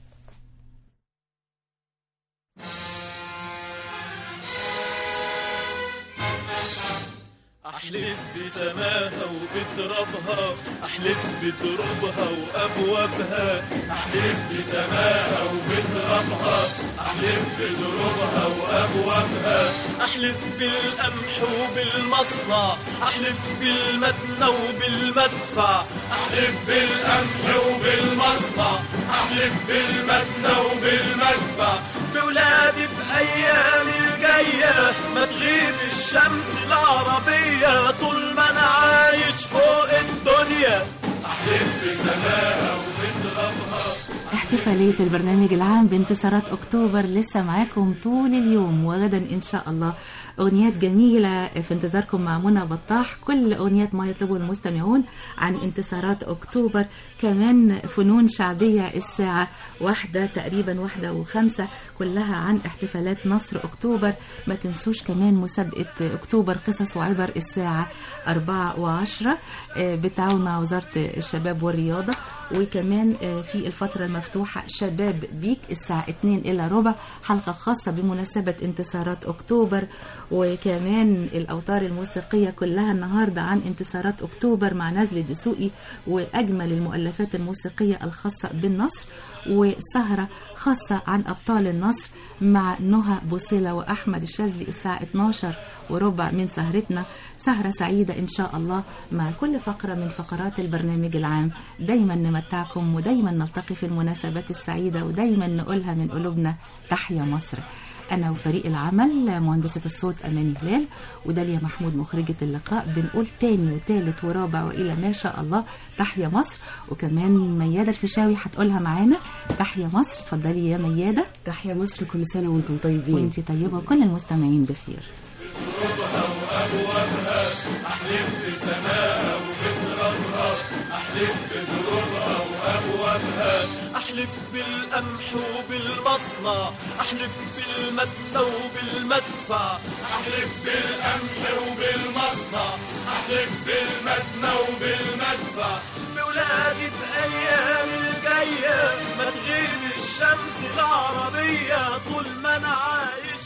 أحلف بسماها وبترابها أحلف بتربها وأبوابها أحلف بسماها وبترابها أحلف بتربها وأبوابها أحلف بالقمح وبالمصنع أحلف بالمدنى وبالمدفع أحلف بالقمح وبالمصنع أحلف بالمدنى وبالمدفع بولادي بأيام الجاية ما تغيب الشمس العربية طول ما أنا عايش فوق الدنيا أحلف بسماها وبترابها احتفالية البرنامج العام بانتصارات أكتوبر لسه معاكم طول اليوم وغدا إن شاء الله أغنيات جميلة في انتظاركم مع منى بطاح كل أغنيات ما يطلبه المستمعون عن انتصارات أكتوبر كمان فنون شعبية الساعة واحدة تقريبا واحدة وخمسة كلها عن احتفالات نصر أكتوبر ما تنسوش كمان مسابقة أكتوبر قصص وعبر الساعة أربعة وعشرة آه، بالتعاون مع وزارة الشباب والرياضة وكمان آه، في الفترة المفتوحة شباب بيك الساعة 2 إلى ربع حلقة خاصة بمناسبة انتصارات أكتوبر وكمان الأوتار الموسيقية كلها النهاردة عن انتصارات أكتوبر مع نزل دسوقي وأجمل المؤلفات الموسيقية الخاصة بالنصر وسهرة خاصة عن أبطال النصر مع نهى بوصيلة وأحمد الشاذلي الساعة 12 وربع من سهرتنا سهرة سعيدة إن شاء الله مع كل فقرة من فقرات البرنامج العام دايما نمتعكم ودايما نلتقي في المناسبات السعيدة ودايما نقولها من قلوبنا تحيا مصر أنا وفريق العمل مهندسة الصوت أماني هلال وداليا محمود مخرجة اللقاء بنقول تاني وتالت ورابع وإلى ما شاء الله تحيا مصر وكمان ميادة الفيشاوي هتقولها معانا تحيا مصر اتفضلي يا ميادة تحيا مصر كل سنة وانتم طيبين وانتي طيبة وكل المستمعين بخير وأبوابها أحلف بسماها وبترابها أحلف بدروبها وأبوابها أحلف بالقمح وبالمصنع أحلف بالمدنى وبالمدفع أحلف بالقمح وبالمصنع أحلف بالمدنى وبالمدفع بولادي بأيام الجاية ما تغيب الشمس العربية طول ما أنا عايش